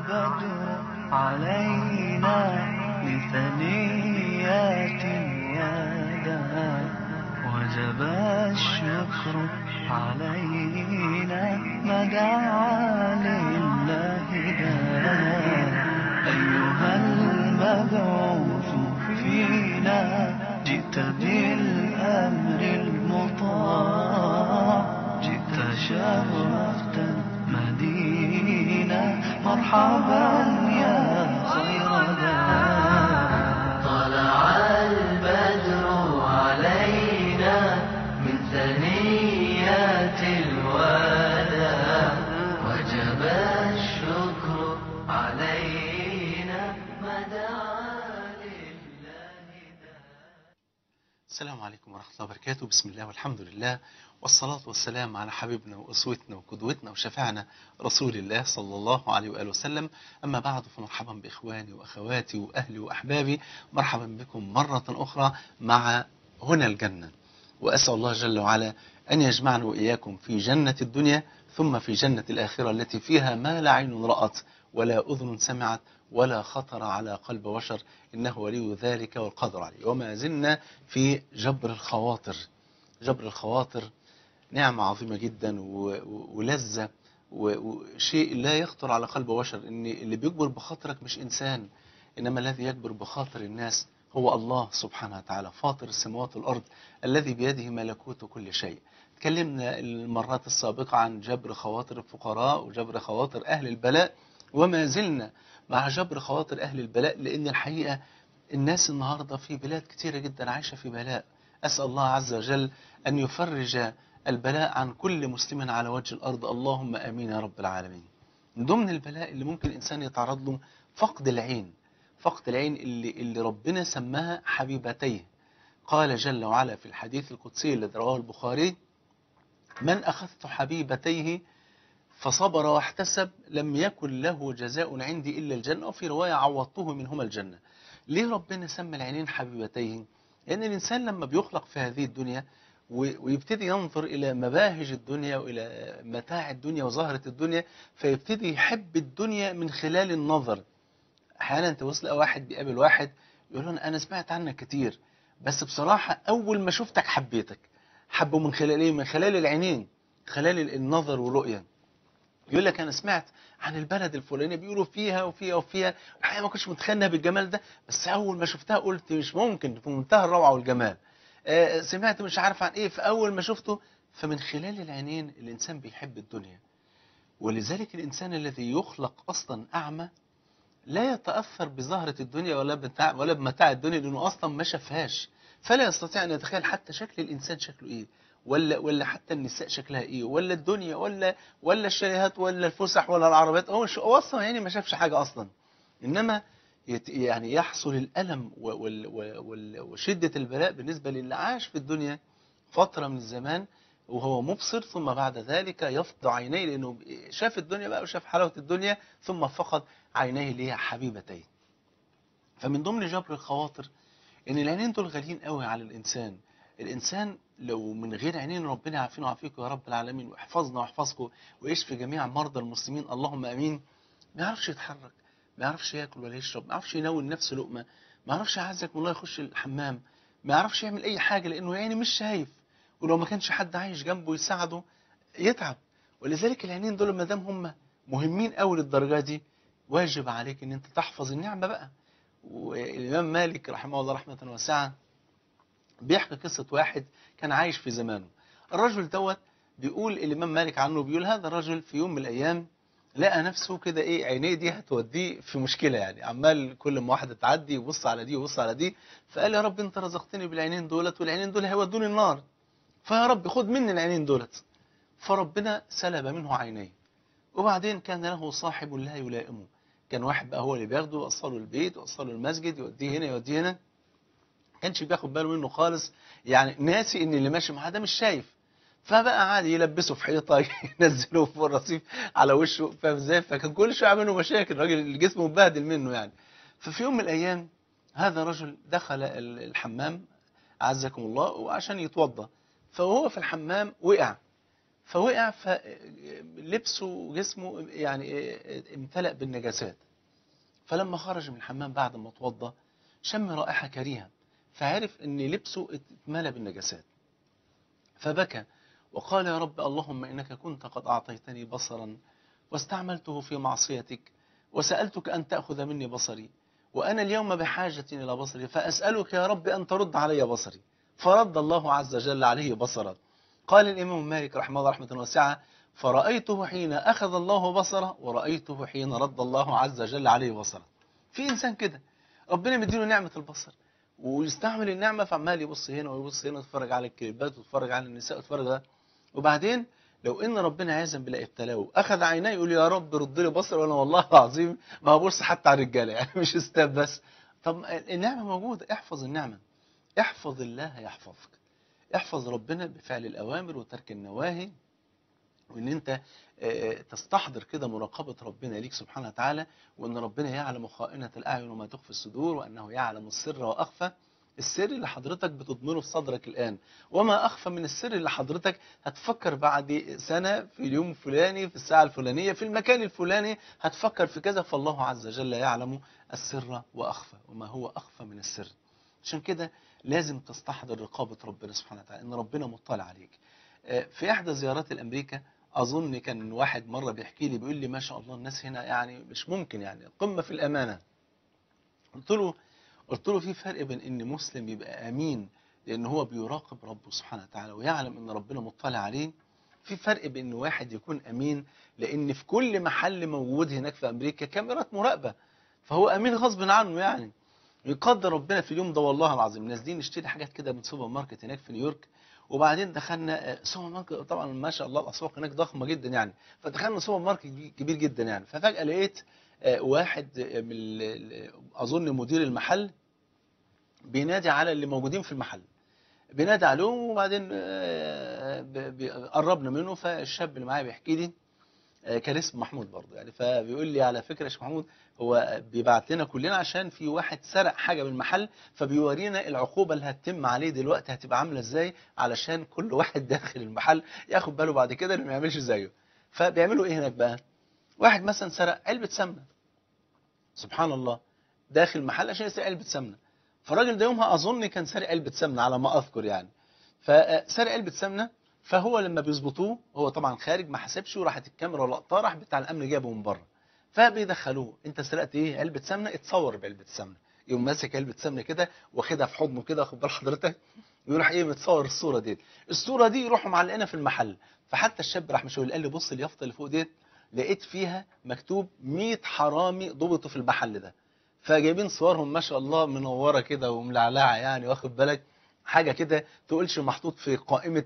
البدر علينا لثنيات يدا وجب الشكر علينا ما دعا لله دا أيها المبعوث فينا جئت بالأمر المطاع جئت شرفت المدينة مرحبا يا خير دار طلع البدر علينا من ثنيات الوداع وجب الشكر علينا ما دعا لله السلام عليكم ورحمة الله وبركاته بسم الله والحمد لله والصلاة والسلام على حبيبنا وأسوتنا وقدوتنا وشفعنا رسول الله صلى الله عليه وآله وسلم أما بعد فمرحبا بإخواني وأخواتي وأهلي وأحبابي مرحبا بكم مرة أخرى مع هنا الجنة وأسأل الله جل وعلا أن يجمعنا وإياكم في جنة الدنيا ثم في جنة الآخرة التي فيها ما لا عين رأت ولا أذن سمعت ولا خطر على قلب بشر إنه ولي ذلك والقدر عليه وما زلنا في جبر الخواطر جبر الخواطر نعمة عظيمة جدا و- و- ولذة و- وشيء لا يخطر على قلب بشر إن اللي بيجبر بخاطرك مش إنسان إنما الذي يجبر بخاطر الناس هو الله سبحانه وتعالى فاطر السماوات والأرض الذي بيده ملكوت كل شيء تكلمنا المرات السابقة عن جبر خواطر الفقراء وجبر خواطر أهل البلاء وما زلنا مع جبر خواطر أهل البلاء لأن الحقيقة الناس النهاردة في بلاد كتيرة جدا عايشة في بلاء أسأل الله عز وجل أن يفرج البلاء عن كل مسلم على وجه الأرض اللهم آمين يا رب العالمين من ضمن البلاء اللي ممكن الإنسان يتعرض له فقد العين فقد العين اللي, اللي ربنا سماها حبيبتيه قال جل وعلا في الحديث القدسي الذي رواه البخاري من أخذت حبيبتيه فصبر واحتسب لم يكن له جزاء عندي إلا الجنة وفي رواية عوضته منهما الجنة ليه ربنا سمى العينين حبيبتيه لأن الإنسان لما بيخلق في هذه الدنيا و- ويبتدي ينظر إلى مباهج الدنيا وإلى متاع الدنيا وزهرة الدنيا فيبتدي يحب الدنيا من خلال النظر أحيانا توصل واحد بيقابل واحد يقول له أنا سمعت عنك كتير بس بصراحة أول ما شفتك حبيتك حبه من خلال إيه؟ من خلال العينين خلال النظر والرؤية يقول لك انا سمعت عن البلد الفلانيه بيقولوا فيها وفيها وفيها الحقيقه ما كنتش متخيل بالجمال ده بس اول ما شفتها قلت مش ممكن في منتهى الروعه والجمال آه، سمعت مش عارف عن ايه فاول ما شفته فمن خلال العينين الانسان بيحب الدنيا ولذلك الانسان الذي يخلق اصلا اعمى لا يتاثر بزهره الدنيا ولا بتاع ولا بمتاع الدنيا لانه اصلا ما شافهاش فلا يستطيع ان يتخيل حتى شكل الانسان شكله ايه ولا ولا حتى النساء شكلها ايه ولا الدنيا ولا ولا الشاليهات ولا الفسح ولا العربيات هو مش هو اصلا يعني ما شافش حاجه اصلا انما يت يعني يحصل الالم و- وال- و- وال- وشده البلاء بالنسبه للي عاش في الدنيا فتره من الزمان وهو مبصر ثم بعد ذلك يفقد عينيه لانه شاف الدنيا بقى وشاف حلاوه الدنيا ثم فقد عينيه اللي هي حبيبتين فمن ضمن جبر الخواطر ان العينين دول غاليين قوي على الانسان الانسان لو من غير عينين ربنا يعافينا ويعافيكم يا رب العالمين ويحفظنا ويحفظكم ويشفي جميع مرضى المسلمين اللهم امين ما يعرفش يتحرك ما يعرفش ياكل ولا يشرب ما يعرفش يناول نفسه لقمه ما يعرفش يعزك والله يخش الحمام ما يعرفش يعمل اي حاجه لانه يعني مش شايف ولو ما كانش حد عايش جنبه يساعده يتعب ولذلك العينين دول ما دام هم مهمين قوي للدرجه دي واجب عليك ان انت تحفظ النعمه بقى والامام مالك رحمه الله رحمه واسعه بيحكي قصة واحد كان عايش في زمانه الرجل دوت بيقول الإمام مالك عنه بيقول هذا الرجل في يوم من الأيام لقى نفسه كده إيه عينيه دي هتوديه في مشكلة يعني عمال كل ما واحدة تعدي يبص على دي ويبص على دي فقال يا رب أنت رزقتني بالعينين دولت والعينين دول هيودوني النار فيا رب خد مني العينين دولت فربنا سلب منه عينيه وبعدين كان له صاحب لا يلائمه كان واحد بقى هو اللي بياخده وصله البيت وصله المسجد يوديه هنا يوديه هنا كانش بياخد باله منه خالص يعني ناسي ان اللي ماشي معاه ده مش شايف فبقى عادي يلبسه في حيطه ينزله فوق الرصيف على وشه فاهم ازاي فكان كل شويه يعمل له مشاكل الراجل الجسم مبهدل منه يعني ففي يوم من الايام هذا الرجل دخل ال- الحمام اعزكم الله وعشان يتوضا فهو في الحمام وقع فوقع فلبسه وجسمه يعني امتلأ بالنجاسات فلما خرج من الحمام بعد ما اتوضى شم رائحة كريهة فعرف ان لبسه اتملى بالنجاسات فبكى وقال يا رب اللهم انك كنت قد اعطيتني بصرا واستعملته في معصيتك وسألتك ان تأخذ مني بصري وانا اليوم بحاجة الى بصري فاسألك يا رب ان ترد علي بصري فرد الله عز وجل عليه بصرا قال الامام مالك رحمه الله رحمة واسعة فرأيته حين أخذ الله بصره ورأيته حين رد الله عز وجل عليه بصره في إنسان كده ربنا مديله نعمة البصر ويستعمل النعمة فعمال يبص هنا ويبص هنا ويتفرج على الكليبات ويتفرج على النساء ويتفرج على وبعدين لو ان ربنا عايزا بلا ابتلاه اخذ عينيه يقول يا رب رد لي بصر وانا والله العظيم ما ببص حتى على الرجاله يعني مش استاب بس طب النعمه موجوده احفظ النعمه احفظ الله يحفظك احفظ ربنا بفعل الاوامر وترك النواهي وان انت تستحضر كده مراقبة ربنا ليك سبحانه وتعالى وان ربنا يعلم خائنة الاعين وما تخفي الصدور وانه يعلم السر واخفى السر اللي حضرتك بتضمنه في صدرك الان وما اخفى من السر اللي حضرتك هتفكر بعد سنة في اليوم الفلاني في الساعة الفلانية في المكان الفلاني هتفكر في كذا فالله عز وجل يعلم السر واخفى وما هو اخفى من السر عشان كده لازم تستحضر رقابة ربنا سبحانه وتعالى ان ربنا مطلع عليك في احدى زيارات الامريكا اظن كان واحد مره بيحكي لي بيقول لي ما شاء الله الناس هنا يعني مش ممكن يعني قمه في الامانه قلت له قلت له في فرق بين ان مسلم يبقى امين لان هو بيراقب ربه سبحانه وتعالى ويعلم ان ربنا مطلع عليه في فرق بين ان واحد يكون امين لان في كل محل موجود هناك في امريكا كاميرات مراقبه فهو امين غصب عنه يعني يقدر ربنا في اليوم ده والله العظيم نازلين نشتري حاجات كده من سوبر ماركت هناك في نيويورك وبعدين دخلنا سوبر ماركت طبعا ما شاء الله الاسواق هناك ضخمه جدا يعني فدخلنا سوبر ماركت كبير جدا يعني ففجاه لقيت واحد من اظن مدير المحل بينادي على اللي موجودين في المحل بينادي عليهم وبعدين قربنا منه فالشاب اللي معايا بيحكي لي كان اسمه محمود برضه يعني فبيقول لي على فكره يا شيخ محمود هو بيبعت لنا كلنا عشان في واحد سرق حاجه من المحل فبيورينا العقوبه اللي هتتم عليه دلوقتي هتبقى عامله ازاي علشان كل واحد داخل المحل ياخد باله بعد كده انه ما يعملش زيه فبيعملوا ايه هناك بقى واحد مثلا سرق علبه سمنه سبحان الله داخل محل عشان يسرق علبه سمنه فالراجل ده يومها اظن كان سارق علبه سمنه على ما اذكر يعني فسارق علبه سمنه فهو لما بيظبطوه هو طبعا خارج ما حسبش وراحت الكاميرا لقطاه راح بتاع الامن جابه من بره فبيدخلوه انت سرقت ايه علبه سمنه اتصور بعلبه السمنه يقوم ماسك علبه سمنه كده واخدها في حضنه كده واخد بال حضرتك ويروح ايه متصور الصوره دي الصوره دي يروحوا معلقينها في المحل فحتى الشاب راح مشاور قال لي بص اليافطه اللي فوق ديت لقيت فيها مكتوب 100 حرامي ضبطوا في المحل ده فجايبين صورهم ما شاء الله منوره كده وملعلعه يعني واخد بالك حاجه كده تقولش محطوط في قائمه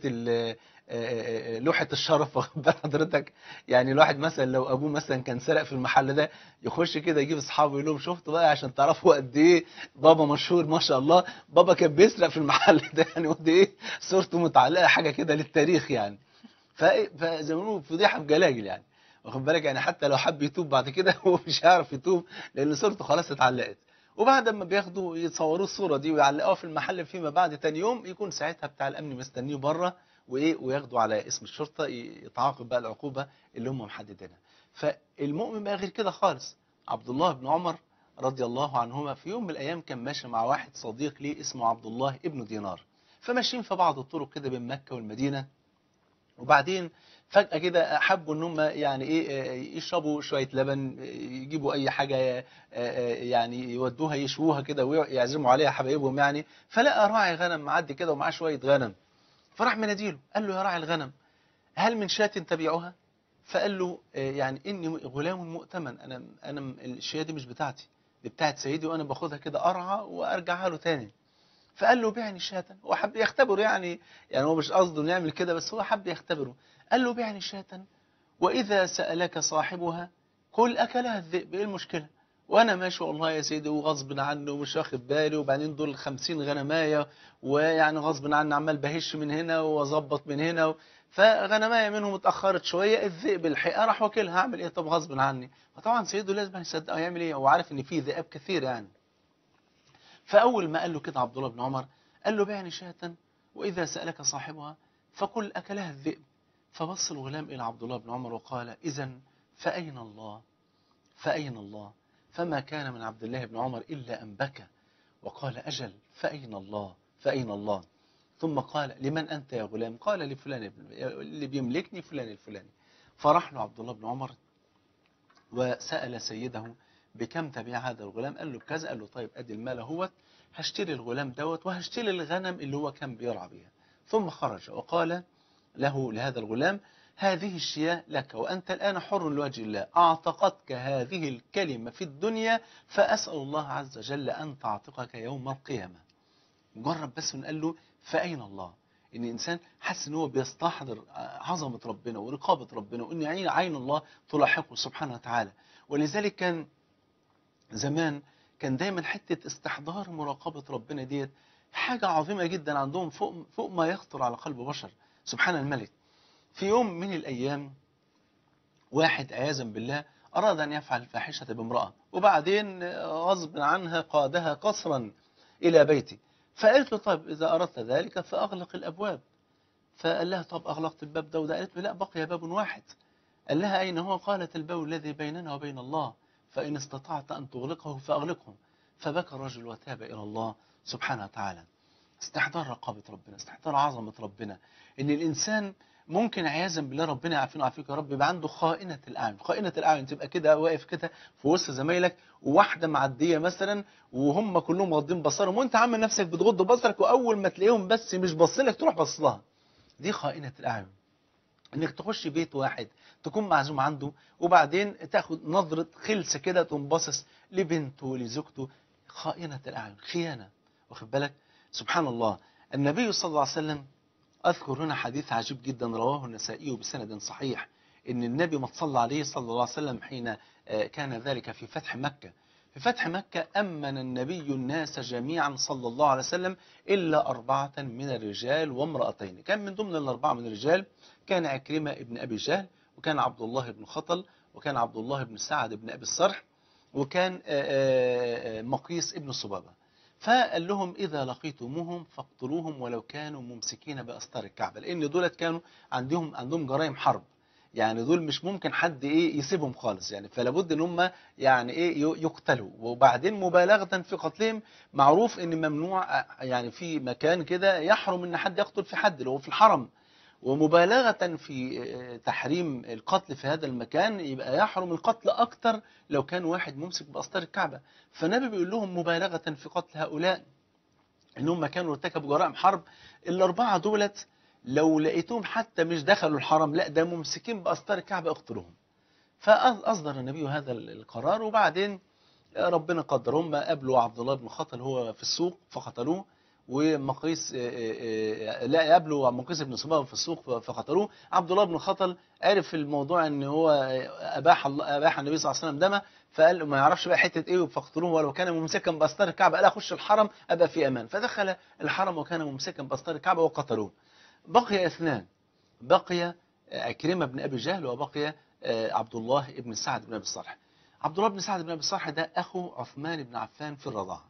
لوحه الشرف واخد بال حضرتك يعني الواحد مثلا لو ابوه مثلا كان سرق في المحل ده يخش كده يجيب اصحابه يقول لهم شفتوا بقى عشان تعرفوا قد ايه بابا مشهور ما شاء الله بابا كان بيسرق في المحل ده يعني قد ايه صورته متعلقه حاجه كده للتاريخ يعني فزي ما بيقولوا فضيحه بجلاجل يعني واخد بالك يعني حتى لو حب يتوب بعد كده هو مش هيعرف يتوب لان صورته خلاص اتعلقت وبعد ما بياخدوا يتصوروه الصوره دي ويعلقوها في المحل فيما بعد تاني يوم يكون ساعتها بتاع الامن مستنيه بره وايه وياخدوا على اسم الشرطه يتعاقب بقى العقوبه اللي هم محددينها فالمؤمن بقى غير كده خالص عبد الله بن عمر رضي الله عنهما في يوم من الايام كان ماشي مع واحد صديق ليه اسمه عبد الله ابن دينار فماشيين في بعض الطرق كده بين مكه والمدينه وبعدين فجأة كده حبوا ان هم يعني ايه يشربوا شوية لبن يجيبوا اي حاجة يعني يودوها يشووها كده ويعزموا عليها حبايبهم يعني فلقى راعي غنم معدي كده ومعاه شوية غنم فراح مناديله قال له يا راعي الغنم هل من شاة تبيعها فقال له يعني اني غلام مؤتمن انا انا الشاة دي مش بتاعتي دي بتاعت سيدي وانا باخدها كده ارعى وارجعها له تاني فقال له بيعني شاة هو حب يختبره يعني يعني هو مش قصده انه يعمل كده بس هو حب يختبره قال له بيعني شاة وإذا سألك صاحبها قل أكلها الذئب إيه المشكلة وأنا ماشي والله يا سيدي وغصب عني ومش واخد بالي وبعدين دول خمسين غنماية ويعني غصب عني عمال بهش من هنا وأظبط من هنا فغنماية منهم اتأخرت شوية الذئب الحقيقة راح واكلها هعمل إيه طب غصب عني فطبعا سيده لازم يصدقه يعمل إيه هو عارف إن في ذئاب كثير يعني فأول ما قال له كده عبد الله بن عمر قال له بيعني شاة وإذا سألك صاحبها فقل أكلها الذئب فبص الغلام إلى عبد الله بن عمر وقال إذا فأين الله فأين الله فما كان من عبد الله بن عمر إلا أن بكى وقال أجل فأين الله فأين الله ثم قال لمن أنت يا غلام قال لفلان ابن- اللي بيملكني فلان الفلاني فراح له عبد الله بن عمر وسأل سيده بكم تبيع هذا الغلام قال له بكذا قال له طيب ادي المال اهوت هشتري الغلام دوت وهشتري الغنم اللي هو كان بيرعى بيها ثم خرج وقال له لهذا الغلام هذه الشياء لك وأنت الآن حر لوجه الله أعتقتك هذه الكلمة في الدنيا فأسأل الله عز وجل أن تعتقك يوم القيامة مجرد بس إنه قال له فأين الله إن الإنسان حس إن هو بيستحضر عظمة ربنا ورقابة ربنا وإن عين عين الله تلاحقه سبحانه وتعالى ولذلك كان زمان كان دايما حتة استحضار مراقبة ربنا ديت حاجة عظيمة جدا عندهم فوق, فوق ما يخطر على قلب بشر سبحان الملك في يوم من الأيام واحد عياذا بالله أراد أن يفعل الفاحشة بامرأة وبعدين غصب عنها قادها قصرا إلى بيته فقالت له طيب إذا أردت ذلك فأغلق الأبواب فقال لها طب أغلقت الباب ده وده قالت له لا بقي باب واحد قال لها أين هو قالت الباب الذي بيننا وبين الله فإن استطعت أن تغلقه فأغلقه فبكى الرجل وتاب إلى الله سبحانه وتعالى استحضار رقابة ربنا استحضار عظمة ربنا إن الإنسان ممكن عياذا بالله ربنا يعافينا ويعافيك يا رب يبقى عنده خائنة الأعين خائنة الأعين تبقى كده واقف كده في وسط زمايلك وواحدة معدية مثلا وهم كلهم واخدين بصرهم وانت عامل نفسك بتغض بصرك واول ما تلاقيهم بس مش باصين تروح باص لها دي خائنة الأعين انك تخش بيت واحد تكون معزوم عنده وبعدين تاخد نظرة خلسة كده تقوم باصص لبنته لزوجته خائنة الأعين خيانة واخد بالك سبحان الله النبي صلى الله عليه وسلم أذكر هنا حديث عجيب جدا رواه النسائي بسند صحيح إن النبي ما صلى عليه صلى الله عليه وسلم حين كان ذلك في فتح مكة في فتح مكة أمن النبي الناس جميعا صلى الله عليه وسلم إلا أربعة من الرجال وامرأتين كان من ضمن الأربعة من الرجال كان عكرمة ابن أبي جهل وكان عبد الله بن خطل وكان عبد الله بن سعد بن أبي الصرح وكان مقيس ابن صبابة فقال لهم إذا لقيتموهم فاقتلوهم ولو كانوا ممسكين بأستار الكعبة لأن دولت كانوا عندهم عندهم جرائم حرب يعني دول مش ممكن حد ايه يسيبهم خالص يعني فلا بد ان هم يعني ايه يقتلوا وبعدين مبالغه في قتلهم معروف ان ممنوع يعني في مكان كده يحرم ان حد يقتل في حد اللي هو في الحرم ومبالغه في تحريم القتل في هذا المكان يبقى يحرم القتل اكتر لو كان واحد ممسك باستار الكعبه فالنبي بيقول لهم مبالغه في قتل هؤلاء ان هم كانوا ارتكبوا جرائم حرب الاربعه دولت لو لقيتهم حتى مش دخلوا الحرم لا ده ممسكين بأستار الكعبة اقتلوهم فأصدر النبي هذا القرار وبعدين ربنا قدر هم قابلوا عبد الله بن خطل هو في السوق فقتلوه ومقيس لا قابلوا مقيس بن صبابه في السوق فقتلوه عبد الله بن خطل عرف الموضوع ان هو اباح الله اباح النبي صلى الله عليه وسلم دمه فقال ما يعرفش بقى حته ايه فاقتلوه ولو كان ممسكا باستار الكعبه قال اخش الحرم ابقى في امان فدخل الحرم وكان ممسكا باستار الكعبه وقتلوه بقي اثنان بقي عكرمة بن أبي جهل وبقي عبد الله بن سعد بن أبي الصالح عبد الله بن سعد بن أبي الصالح ده أخو عثمان بن عفان في الرضاعة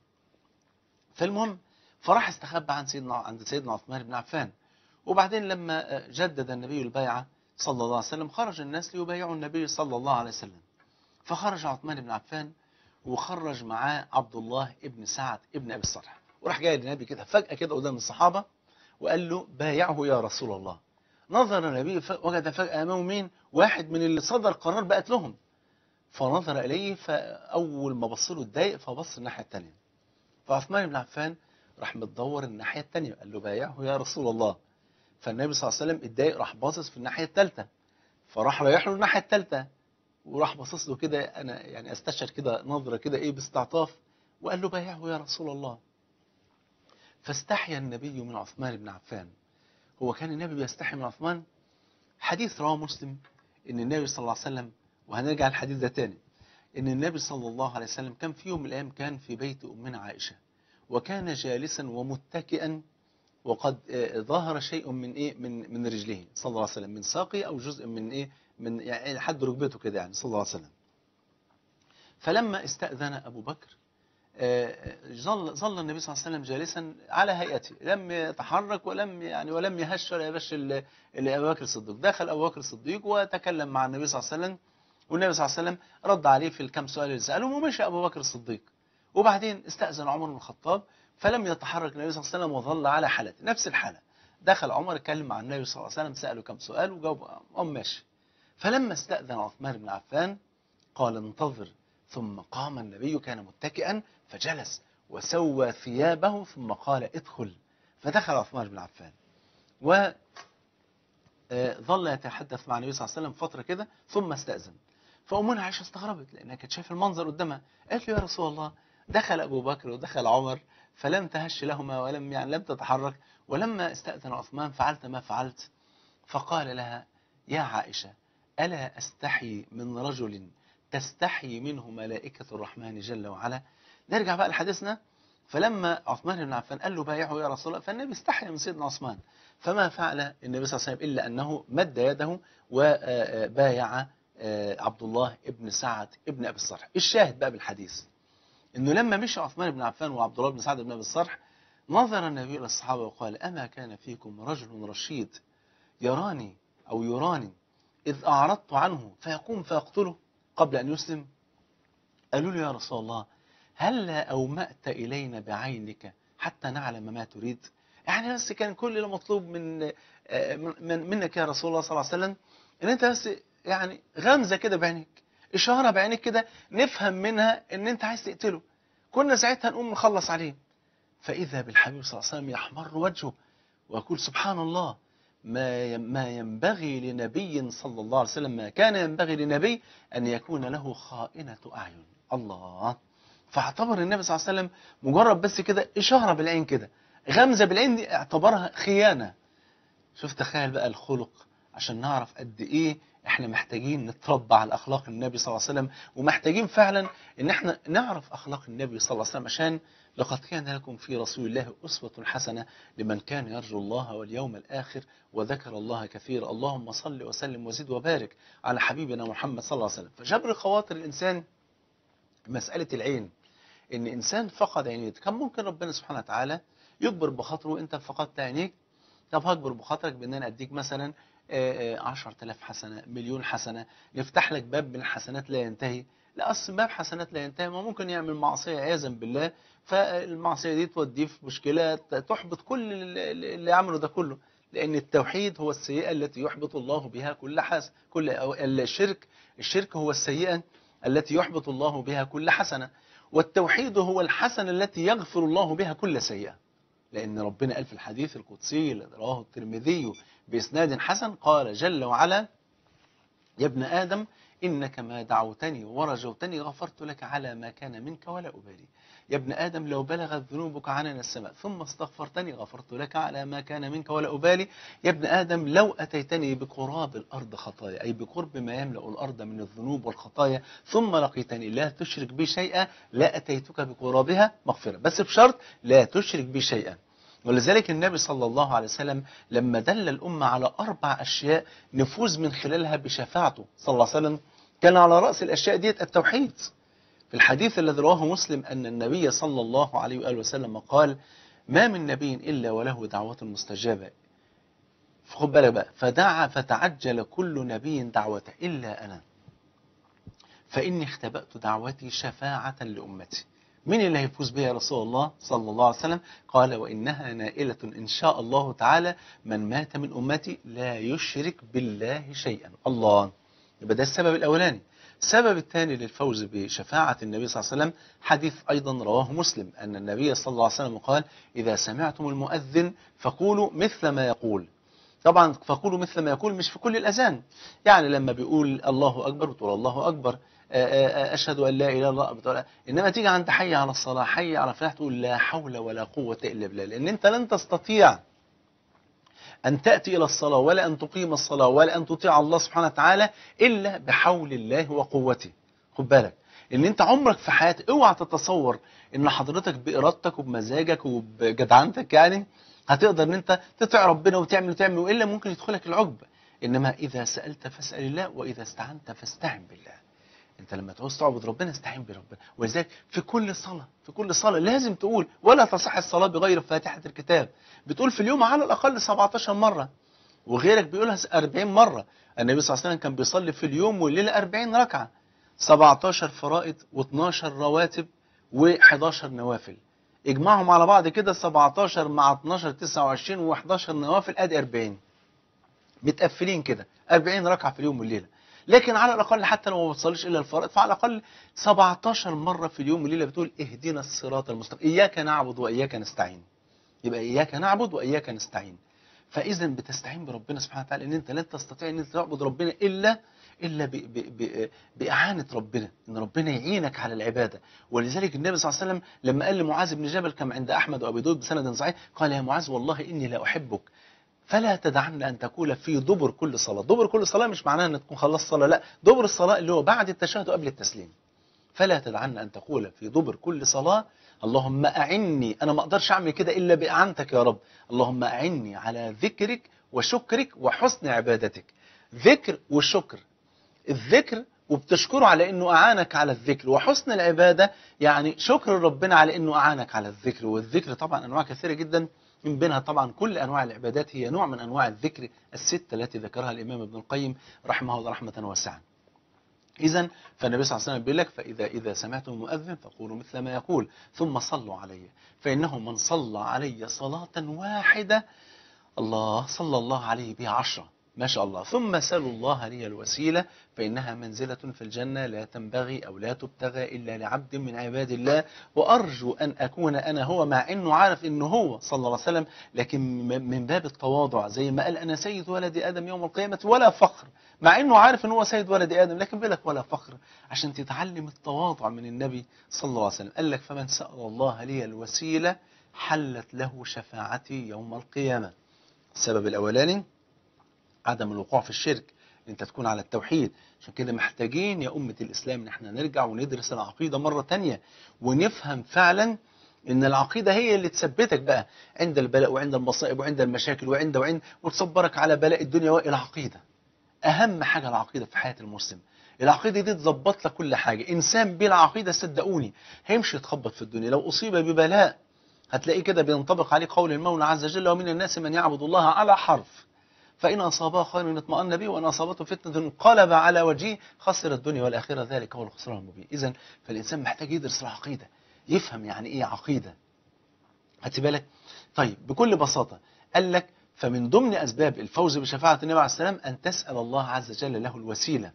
فالمهم فراح استخبى عن سيدنا عند سيدنا عثمان بن عفان وبعدين لما جدد النبي البيعة صلى الله عليه وسلم خرج الناس ليبايعوا النبي صلى الله عليه وسلم فخرج عثمان بن عفان وخرج معاه عبد الله بن سعد بن أبي الصالح وراح جاي للنبي كده فجأة كده قدام الصحابة وقال له بايعه يا رسول الله نظر النبي وجد فجأة أمامه مين واحد من اللي صدر قرار بقت لهم فنظر إليه فأول ما بص له اتضايق فبص الناحية الثانية فعثمان بن عفان راح متدور الناحية الثانية قال له بايعه يا رسول الله فالنبي صلى الله عليه وسلم اتضايق راح باصص في الناحية الثالثة فراح رايح له الناحية الثالثة وراح باصص له كده أنا يعني أستشعر كده نظرة كده إيه باستعطاف وقال له بايعه يا رسول الله فاستحيا النبي من عثمان بن عفان هو كان النبي بيستحي من عثمان حديث رواه مسلم ان النبي صلى الله عليه وسلم وهنرجع الحديث ده تاني ان النبي صلى الله عليه وسلم كان في يوم من الايام كان في بيت امنا عائشه وكان جالسا ومتكئا وقد ظهر شيء من ايه من من رجله صلى الله عليه وسلم من ساقه او جزء من ايه من يعني حد ركبته كده يعني صلى الله عليه وسلم فلما استأذن ابو بكر آه، ظل ظل النبي صلى الله عليه وسلم جالسا على هيئته لم يتحرك ولم يعني ولم يهش ولا يبش ال- ال- ابو بكر الصديق دخل ابو بكر الصديق وتكلم مع النبي صلى الله عليه وسلم والنبي صلى الله عليه وسلم رد عليه في الكم سؤال اللي سالهم ومشى ابو بكر الصديق وبعدين استاذن عمر بن الخطاب فلم يتحرك النبي صلى الله عليه وسلم وظل على حالته نفس الحاله دخل عمر اتكلم مع النبي صلى الله عليه وسلم ساله كم سؤال وجاوب قام ماشي فلما استاذن عثمان بن عفان قال انتظر ثم قام النبي كان متكئا فجلس وسوى ثيابه ثم قال ادخل فدخل عثمان بن عفان و آه، ظل يتحدث مع النبي صلى الله عليه وسلم فترة كده ثم استأذن فأمنا عائشة استغربت لأنها كانت شايفة المنظر قدامها قالت له يا رسول الله دخل أبو بكر ودخل عمر فلم تهش لهما ولم يعني لم تتحرك ولما استأذن عثمان فعلت ما فعلت فقال لها يا عائشة ألا أستحي من رجل تستحي منه ملائكة الرحمن جل وعلا نرجع بقى لحديثنا فلما عثمان بن عفان قال له بايعه يا رسول الله فالنبي استحي من سيدنا عثمان فما فعل النبي صلى الله عليه وسلم إلا أنه مد يده وبايع عبد الله ابن سعد ابن أبي الصرح الشاهد بقى بالحديث أنه لما مشى عثمان بن عفان وعبد الله بن سعد بن أبي الصرح نظر النبي إلى الصحابة وقال أما كان فيكم رجل رشيد يراني أو يراني إذ أعرضت عنه فيقوم فيقتله قبل أن يسلم قالوا له يا رسول الله هل أومأت إلينا بعينك حتى نعلم ما تريد يعني بس كان كل اللي مطلوب من آه، من منك يا رسول الله صلى الله عليه وسلم ان انت بس يعني غمزه كده بعينك اشاره بعينك كده نفهم منها ان انت عايز تقتله كنا ساعتها نقوم نخلص عليه فاذا بالحبيب صلى الله عليه وسلم يحمر وجهه ويقول سبحان الله ما ي- ما ينبغي لنبي صلى الله عليه وسلم ما كان ينبغي لنبي ان يكون له خائنه اعين الله فاعتبر النبي صلى الله عليه وسلم مجرد بس كده اشاره بالعين كده غمزه بالعين دي اعتبرها خيانه شوف تخيل بقى الخلق عشان نعرف قد ايه احنا محتاجين نتربى على اخلاق النبي صلى الله عليه وسلم ومحتاجين فعلا ان احنا نعرف اخلاق النبي صلى الله عليه وسلم عشان لقد كان لكم في رسول الله اسوه حسنه لمن كان يرجو الله واليوم الاخر وذكر الله كثيرا اللهم صل وسلم وزد وبارك على حبيبنا محمد صلى الله عليه وسلم فجبر خواطر الانسان مساله العين ان انسان فقد عينيه كان ممكن ربنا سبحانه وتعالى يجبر بخاطره انت فقدت عينيك طب هجبر بخاطرك بان انا اديك مثلا آه، آه، 10000 حسنه مليون حسنه نفتح لك باب من الحسنات لا ينتهي لا اصل باب حسنات لا ينتهي ما ممكن يعمل معصيه عياذا بالله فالمعصيه دي توديه في مشكله تحبط كل اللي اللي عمله ده كله لان التوحيد هو السيئه التي يحبط الله بها كل حسن كل أو الشرك الشرك هو السيئه التي يحبط الله بها كل حسنه والتوحيد هو الحسنه التي يغفر الله بها كل سيئه لأن ربنا قال في الحديث القدسي الذي رواه الترمذي بإسناد حسن قال جل وعلا يا ابن آدم إنك ما دعوتني ورجوتني غفرت لك على ما كان منك ولا أبالي يا ابن آدم لو بلغت ذنوبك عنان السماء ثم استغفرتني غفرت لك على ما كان منك ولا أبالي يا ابن آدم لو أتيتني بقراب الأرض خطايا أي بقرب ما يملأ الأرض من الذنوب والخطايا ثم لقيتني لا تشرك بي شيئا لا أتيتك بقرابها مغفرة بس بشرط لا تشرك بي شيئا ولذلك النبي صلى الله عليه وسلم لما دل الأمة على أربع أشياء نفوز من خلالها بشفاعته صلى الله عليه وسلم كان على رأس الأشياء ديت التوحيد في الحديث الذي رواه مسلم أن النبي صلى الله عليه وآله وسلم قال ما من نبي إلا وله دعوة مستجابة خد بالك بقى فدعا فتعجل كل نبي دعوته إلا أنا فإني اختبأت دعوتي شفاعة لأمتي مين اللي هيفوز بها يا رسول الله صلى الله عليه وسلم قال وإنها نائلة إن شاء الله تعالى من مات من أمتي لا يشرك بالله شيئا الله يبقى ده السبب الأولاني السبب الثاني للفوز بشفاعة النبي صلى الله عليه وسلم حديث أيضا رواه مسلم أن النبي صلى الله عليه وسلم قال إذا سمعتم المؤذن فقولوا مثل ما يقول طبعا فقولوا مثل ما يقول مش في كل الأذان يعني لما بيقول الله أكبر بتقول الله أكبر أشهد أن لا إله إلا الله بتقول إنما تيجي عند حي على الصلاة حي على الفلاح تقول لا حول ولا قوة إلا بالله لأن أنت لن تستطيع أن تأتي إلى الصلاة ولا أن تقيم الصلاة ولا أن تطيع الله سبحانه وتعالى إلا بحول الله وقوته خد بالك ان انت عمرك في حياتك اوعى تتصور ان حضرتك بارادتك وبمزاجك وبجدعنتك يعني هتقدر ان انت تطيع ربنا وتعمل وتعمل والا ممكن يدخلك العجب انما اذا سالت فاسال الله واذا استعنت فاستعن بالله انت لما تعوز تعبد ربنا استعين بربنا ولذلك في كل صلاه في كل صلاه لازم تقول ولا تصح الصلاه بغير فاتحه الكتاب بتقول في اليوم على الاقل 17 مره وغيرك بيقولها 40 مره النبي صلى الله عليه وسلم كان بيصلي في اليوم والليله 40 ركعه 17 فرائض و12 رواتب و11 نوافل اجمعهم على بعض كده 17 مع 12 29 و11 نوافل ادي 40 متقفلين كده 40 ركعه في اليوم والليله لكن على الاقل حتى لو ما بتصليش الا الفرائض فعلى الاقل 17 مره في اليوم والليله بتقول اهدنا الصراط المستقيم اياك نعبد واياك نستعين يبقى اياك نعبد واياك نستعين فاذا بتستعين بربنا سبحانه وتعالى ان انت لن تستطيع ان انت تعبد ربنا الا الا ب ب ب باعانه ربنا ان ربنا يعينك على العباده ولذلك النبي صلى الله عليه وسلم لما قال لمعاذ بن جبل كما عند احمد وابي داود بسند صحيح قال يا معاذ والله اني لا احبك فلا تدعن ان تقول في دبر كل صلاه دبر كل صلاه مش معناها ان تكون خلصت صلاه لا دبر الصلاه اللي هو بعد التشهد وقبل التسليم فلا تدعن ان تقول في دبر كل صلاه اللهم اعني انا ما اقدرش اعمل كده الا باعانتك يا رب اللهم اعني على ذكرك وشكرك وحسن عبادتك ذكر وشكر الذكر وبتشكره على انه اعانك على الذكر وحسن العباده يعني شكر ربنا على انه اعانك على الذكر والذكر طبعا انواع كثيره جدا من بينها طبعا كل انواع العبادات هي نوع من انواع الذكر السته التي ذكرها الامام ابن القيم رحمه الله رحمه واسعه. اذا فالنبي صلى الله عليه وسلم بيقول لك فاذا اذا سمعتم المؤذن فقولوا مثل ما يقول ثم صلوا علي فانه من صلى علي صلاه واحده الله صلى الله عليه بها عشرة ما شاء الله ثم سلوا الله لي الوسيلة فإنها منزلة في الجنة لا تنبغي أو لا تبتغى إلا لعبد من عباد الله وأرجو أن أكون أنا هو مع أنه عارف أنه هو صلى الله عليه وسلم لكن من باب التواضع زي ما قال أنا سيد ولد آدم يوم القيامة ولا فخر مع أنه عارف أنه هو سيد ولد آدم لكن بيقول لك ولا فخر عشان تتعلم التواضع من النبي صلى الله عليه وسلم قال لك فمن سأل الله لي الوسيلة حلت له شفاعتي يوم القيامة السبب الأولاني عدم الوقوع في الشرك انت تكون على التوحيد عشان كده محتاجين يا أمة الإسلام ان احنا نرجع وندرس العقيدة مرة تانية ونفهم فعلا ان العقيدة هي اللي تثبتك بقى عند البلاء وعند المصائب وعند المشاكل وعند وعند وتصبرك على بلاء الدنيا والعقيدة أهم حاجة العقيدة في حياة المسلم العقيدة دي تظبط لك كل حاجة إنسان بلا عقيدة صدقوني هيمشي يتخبط في الدنيا لو أصيب ببلاء هتلاقيه كده بينطبق عليه قول المولى عز وجل ومن الناس من يعبد الله على حرف فإن أصابها خير اطمأن به وإن أصابته فتنة انقلب على وجهه خسر الدنيا والآخرة ذلك هو الخسران المبين إذا فالإنسان محتاج يدرس العقيدة يفهم يعني إيه عقيدة هاتي بالك طيب بكل بساطة قال لك فمن ضمن أسباب الفوز بشفاعة النبي عليه السلام أن تسأل الله عز وجل له الوسيلة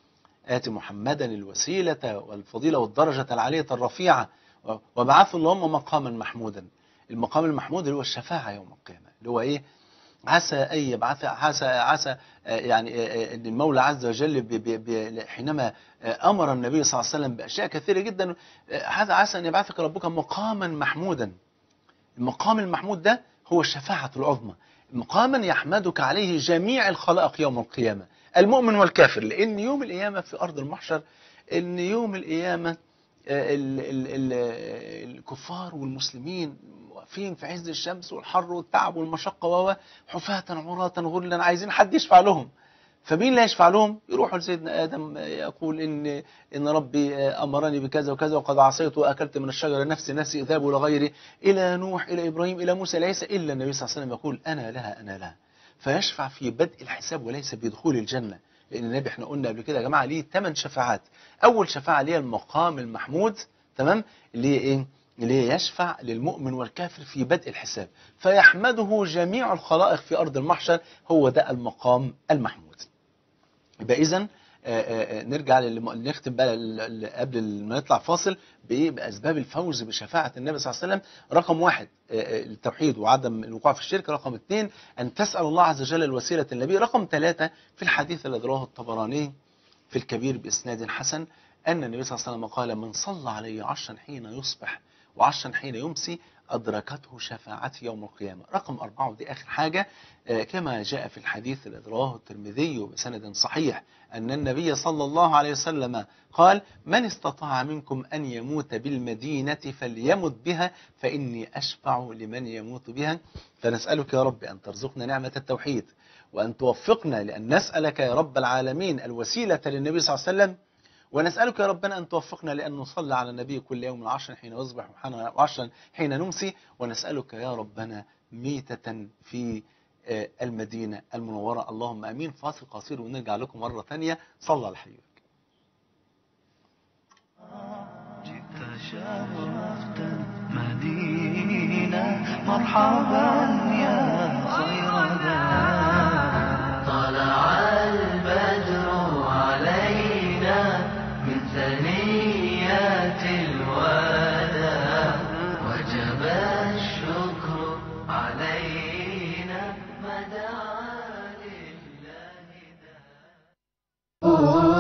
آت محمدا الوسيلة والفضيلة والدرجة العالية الرفيعة وابعثه اللهم مقاما محمودا المقام المحمود اللي هو الشفاعة يوم القيامة اللي هو إيه عسى أن يبعث عسى عسى يعني أن المولى عز وجل بي بي بي حينما أمر النبي صلى الله عليه وسلم بأشياء كثيرة جدا هذا عسى أن يبعثك ربك مقاما محمودا المقام المحمود ده هو الشفاعة العظمى مقاما يحمدك عليه جميع الخلائق يوم القيامة المؤمن والكافر لأن يوم القيامة في أرض المحشر أن يوم القيامة ال ال ال الكفار والمسلمين واقفين في عز الشمس والحر والتعب والمشقة و حفاة عراة غرلا عايزين حد يشفع لهم فمين اللي يشفع لهم يروحوا لسيدنا آدم يقول إن إن ربي أمرني بكذا وكذا وقد عصيت وأكلت من الشجرة نفسي نفسي إذهاب لغيري إلى نوح إلى إبراهيم إلى موسى ليس إلا النبي صلى الله عليه وسلم يقول أنا لها أنا لها فيشفع في بدء الحساب وليس بدخول الجنة لأن النبي احنا قلنا قبل كده يا جماعة ليه ثمان شفاعات أول شفاعة ليه المقام المحمود تمام اللي هي إيه اللي هي يشفع للمؤمن والكافر في بدء الحساب فيحمده جميع الخلائق في أرض المحشر هو ده المقام المحمود يبقى إذا نرجع نختم بقى قبل ما نطلع فاصل بايه باسباب الفوز بشفاعه النبي صلى الله عليه وسلم رقم واحد التوحيد وعدم الوقوع في الشرك رقم اثنين ان تسال الله عز وجل الوسيله النبي رقم ثلاثه في الحديث الذي رواه الطبراني في الكبير باسناد حسن ان النبي صلى الله عليه وسلم قال من صلى علي عشرا حين يصبح وعشرا حين يمسي أدركته شفاعتي يوم القيامة رقم أربعة ودي آخر حاجة كما جاء في الحديث الذي رواه الترمذي بسند صحيح أن النبي صلى الله عليه وسلم قال من استطاع منكم أن يموت بالمدينة فليمت بها فإني أشفع لمن يموت بها فنسألك يا رب أن ترزقنا نعمة التوحيد وأن توفقنا لأن نسألك يا رب العالمين الوسيلة للنبي صلى الله عليه وسلم ونسألك يا ربنا أن توفقنا لأن نصلي على النبي كل يوم عشرا حين يصبح وعشرا حين نمسي ونسألك يا ربنا ميتة في آه، المدينة المنورة اللهم أمين فاصل قصير ونرجع لكم مرة ثانية صلى على حبيبك جئت شرفت المدينة مرحبا يا خير ذا طلع البدر علينا من ثنيات الوداع وجب الشكر علينا ما دعا لله داع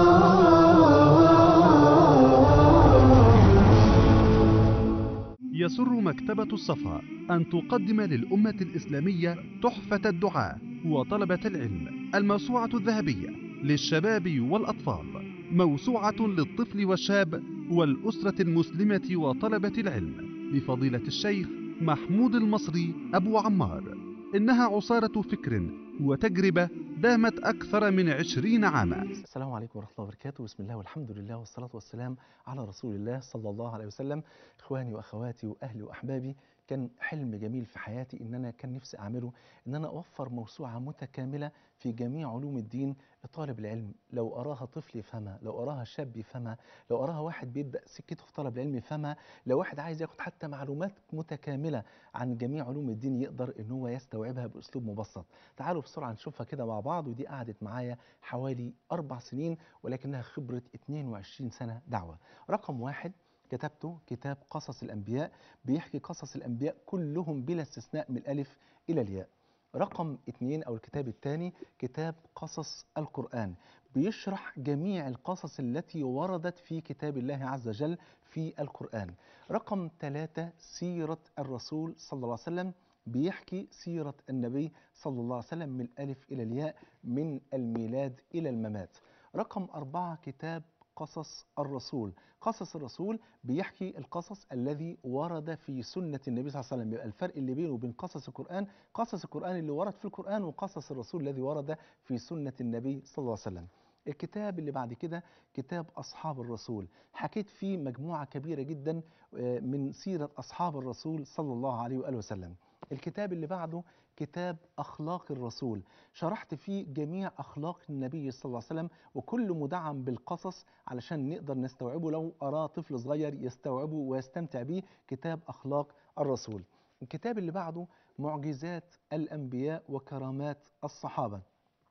يسر مكتبة الصفا أن تقدم للأمة الإسلامية تحفة الدعاء وطلبة العلم الموسوعة الذهبية للشباب والأطفال موسوعة للطفل والشاب والأسرة المسلمة وطلبة العلم لفضيلة الشيخ محمود المصري أبو عمار إنها عصارة فكر وتجربة دامت أكثر من عشرين عاما السلام عليكم ورحمة الله وبركاته بسم الله والحمد لله والصلاة والسلام على رسول الله صلى الله عليه وسلم إخواني وأخواتي وأهلي وأحبابي كان حلم جميل في حياتي إن أنا كان نفسي أعمله إن أنا أوفر موسوعة متكاملة في جميع علوم الدين لطالب العلم لو أراها طفل يفهمها لو أراها شاب يفهمها لو أراها واحد بيبدأ سكته في طلب العلم يفهمها لو واحد عايز ياخد حتى معلومات متكاملة عن جميع علوم الدين يقدر إن هو يستوعبها بأسلوب مبسط تعالوا بسرعة نشوفها كده مع بعض ودي قعدت معايا حوالي أربع سنين ولكنها خبرة 22 سنة دعوة رقم واحد كتبته كتاب قصص الأنبياء بيحكي قصص الأنبياء كلهم بلا استثناء من الألف إلى الياء رقم اثنين أو الكتاب الثاني كتاب قصص القرآن بيشرح جميع القصص التي وردت في كتاب الله عز وجل في القرآن رقم ثلاثة سيرة الرسول صلى الله عليه وسلم بيحكي سيرة النبي صلى الله عليه وسلم من الألف إلى الياء من الميلاد إلى الممات رقم أربعة كتاب قصص الرسول قصص الرسول بيحكي القصص الذي ورد في سنة النبي صلى الله عليه وسلم يبقى الفرق اللي بينه وبين قصص القرآن قصص القرآن اللي ورد في القرآن وقصص الرسول الذي ورد في سنة النبي صلى الله عليه وسلم الكتاب اللي بعد كده كتاب أصحاب الرسول حكيت فيه مجموعة كبيرة جدا آه، من سيرة أصحاب الرسول صلى الله عليه وآله وسلم الكتاب اللي بعده كتاب أخلاق الرسول شرحت فيه جميع أخلاق النبي صلى الله عليه وسلم وكل مدعم بالقصص علشان نقدر نستوعبه لو أراه طفل صغير يستوعبه ويستمتع به كتاب أخلاق الرسول الكتاب اللي بعده معجزات الأنبياء وكرامات الصحابة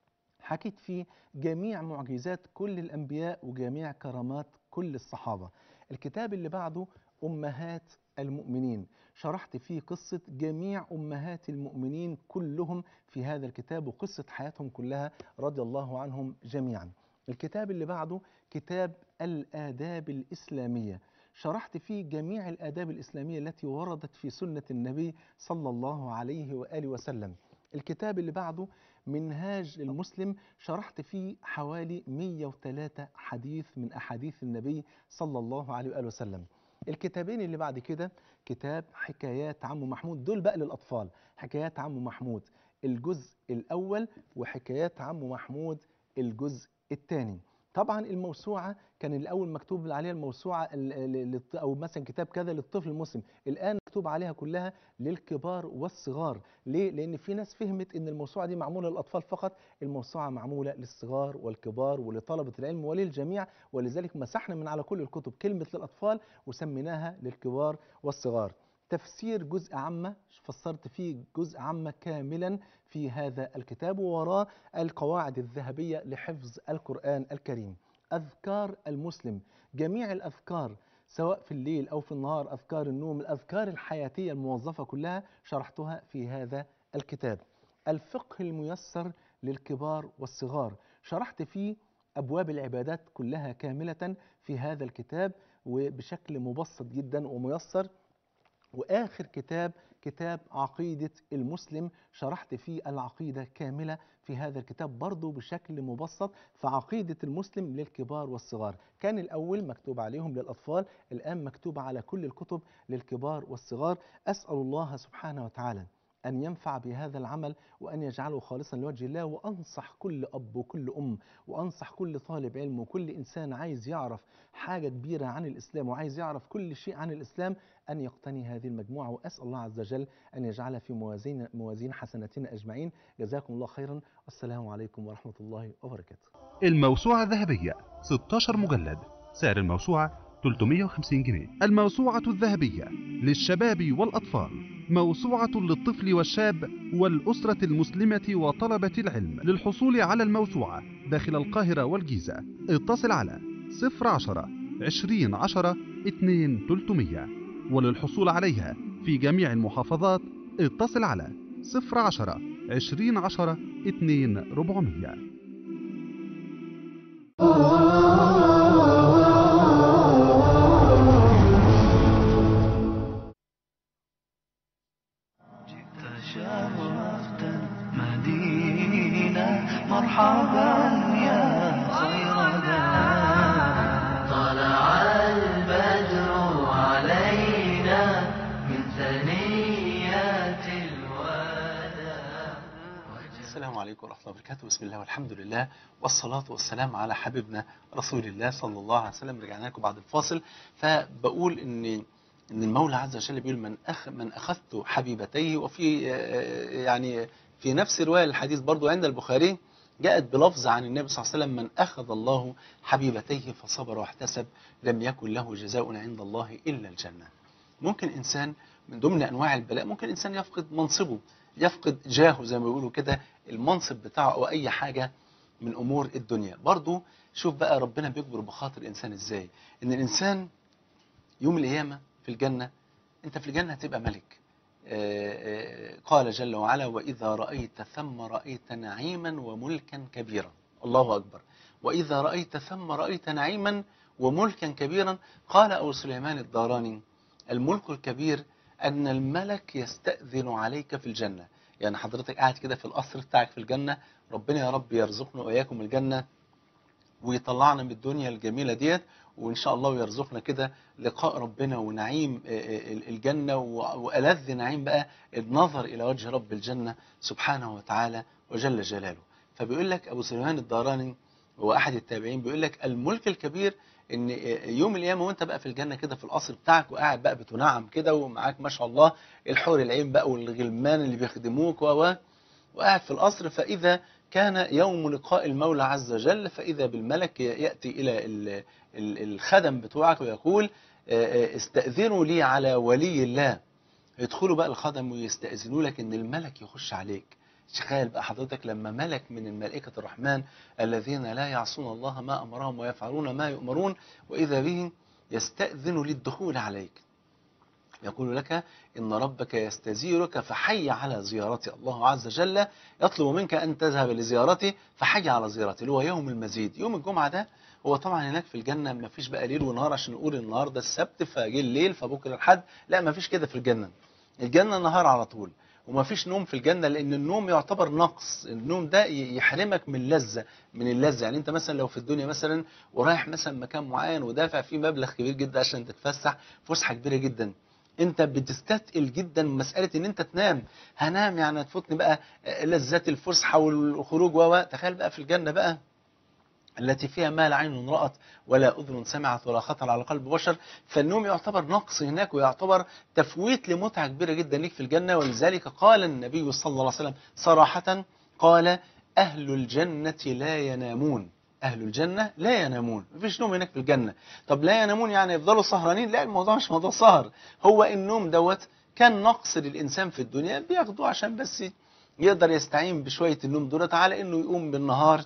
حكيت فيه جميع معجزات كل الأنبياء وجميع كرامات كل الصحابة الكتاب اللي بعده أمهات المؤمنين شرحت فيه قصة جميع أمهات المؤمنين كلهم في هذا الكتاب وقصة حياتهم كلها رضي الله عنهم جميعا الكتاب اللي بعده كتاب الآداب الإسلامية شرحت فيه جميع الآداب الإسلامية التي وردت في سنة النبي صلى الله عليه وآله وسلم الكتاب اللي بعده منهاج المسلم شرحت فيه حوالي 103 حديث من أحاديث النبي صلى الله عليه وآله وسلم الكتابين اللي بعد كده كتاب حكايات عم محمود دول بقى للأطفال حكايات عم محمود الجزء الأول وحكايات عم محمود الجزء الثاني طبعا الموسوعة كان الأول مكتوب عليها الموسوعة ال- ال- للط- أو مثلا كتاب كذا للطفل المسلم الآن مكتوب عليها كلها للكبار والصغار ليه؟ لأن في ناس فهمت أن الموسوعة دي معمولة للأطفال فقط الموسوعة معمولة للصغار والكبار ولطلبة العلم وللجميع ولذلك مسحنا من على كل الكتب كلمة للأطفال وسميناها للكبار والصغار تفسير جزء عامة فسرت فيه جزء عامة كاملا في هذا الكتاب ووراه القواعد الذهبية لحفظ القرآن الكريم أذكار المسلم جميع الأذكار سواء في الليل أو في النهار أذكار النوم الأذكار الحياتية الموظفة كلها شرحتها في هذا الكتاب الفقه الميسر للكبار والصغار شرحت فيه أبواب العبادات كلها كاملة في هذا الكتاب وبشكل مبسط جدا وميسر وآخر كتاب كتاب عقيدة المسلم شرحت فيه العقيدة كاملة في هذا الكتاب برضه بشكل مبسط فعقيدة المسلم للكبار والصغار كان الأول مكتوب عليهم للأطفال الآن مكتوب على كل الكتب للكبار والصغار أسأل الله سبحانه وتعالى أن ينفع بهذا العمل وأن يجعله خالصا لوجه الله وأنصح كل أب وكل أم وأنصح كل طالب علم وكل إنسان عايز يعرف حاجة كبيرة عن الإسلام وعايز يعرف كل شيء عن الإسلام أن يقتني هذه المجموعة وأسأل الله عز وجل أن يجعلها في موازين موازين حسناتنا أجمعين جزاكم الله خيرا والسلام عليكم ورحمة الله وبركاته الموسوعة الذهبية 16 مجلد سعر الموسوعة 350 جنيه الموسوعة الذهبية للشباب والأطفال موسوعة للطفل والشاب والأسرة المسلمة وطلبة العلم للحصول على الموسوعة داخل القاهرة والجيزة اتصل على 010 20 10 2 300 وللحصول عليها في جميع المحافظات اتصل على 010 20 10 2 400 تشرفت مدينة مرحبا يا خير طلع البدر علينا من ثنيات الوداع السلام عليكم ورحمة الله وبركاته بسم الله والحمد لله والصلاة والسلام على حبيبنا رسول الله صلى الله عليه وسلم رجعنا لكم بعد الفاصل فبقول ان ان المولى عز وجل بيقول من أخ من اخذت حبيبتيه وفي آه، يعني في نفس روايه الحديث برضو عند البخاري جاءت بلفظ عن النبي صلى الله عليه وسلم من اخذ الله حبيبتيه فصبر واحتسب لم يكن له جزاء عند الله الا الجنه. ممكن انسان من ضمن انواع البلاء ممكن انسان يفقد منصبه يفقد جاهه زي ما بيقولوا كده المنصب بتاعه او اي حاجه من امور الدنيا برضو شوف بقى ربنا بيجبر بخاطر الانسان ازاي ان الانسان يوم القيامه في الجنه انت في الجنه هتبقى ملك آه، آه، قال جل وعلا واذا رايت ثم رايت نعيما وملكا كبيرا الله اكبر واذا رايت ثم رايت نعيما وملكا كبيرا قال ابو سليمان الداراني الملك الكبير أن الملك يستأذن عليك في الجنة يعني حضرتك قاعد كده في القصر بتاعك في الجنة ربنا يا رب يرزقنا وإياكم الجنة ويطلعنا من الدنيا الجميلة ديت وإن شاء الله يرزقنا كده لقاء ربنا ونعيم آه، آه، الجنة و- وألذ نعيم بقى النظر إلى وجه رب الجنة سبحانه وتعالى وجل جلاله فبيقول لك أبو سليمان الداراني هو أحد التابعين بيقول لك الملك الكبير ان يوم القيامه وانت بقى في الجنه كده في القصر بتاعك وقاعد بقى بتنعم كده ومعاك ما شاء الله الحور العين بقى والغلمان اللي بيخدموك و و- وقاعد في القصر فاذا كان يوم لقاء المولى عز وجل فاذا بالملك ياتي الى ال- ال- الخدم بتوعك ويقول آه، آه، استاذنوا لي على ولي الله يدخلوا بقى الخدم ويستاذنوا لك ان الملك يخش عليك تخيل بقى حضرتك لما ملك من الملائكة الرحمن الذين لا يعصون الله ما أمرهم ويفعلون ما يؤمرون وإذا به يستأذن للدخول عليك يقول لك إن ربك يستزيرك فحي على زيارتي الله عز وجل يطلب منك أن تذهب لزيارته فحي على زيارتي اللي هو يوم المزيد يوم الجمعة ده هو طبعا هناك في الجنة ما فيش بقى ليل ونهار عشان نقول النهاردة السبت فجه الليل فبكرة الحد لا ما فيش كده في الجنة الجنة نهار على طول وما فيش نوم في الجنة لأن النوم يعتبر نقص النوم ده ي- يحرمك من لذة من اللذة يعني أنت مثلا لو في الدنيا مثلا ورايح مثلا مكان معين ودافع فيه مبلغ كبير جدا عشان تتفسح فسحة كبيرة جدا انت بتستثقل جدا مسألة ان انت تنام هنام يعني هتفوتني بقى لذات الفسحة والخروج و تخيل بقى في الجنة بقى التي فيها ما لا عين رأت ولا أذن سمعت ولا خطر على قلب بشر فالنوم يعتبر نقص هناك ويعتبر تفويت لمتعة كبيرة جدا ليك في الجنة ولذلك قال النبي صلى الله عليه وسلم صراحة قال أهل الجنة لا ينامون أهل الجنة لا ينامون مفيش نوم هناك في الجنة طب لا ينامون يعني يفضلوا سهرانين لا الموضوع مش موضوع سهر هو النوم دوت كان نقص للإنسان في الدنيا بياخدوه عشان بس يقدر يستعين بشوية النوم دولت على إنه يقوم بالنهار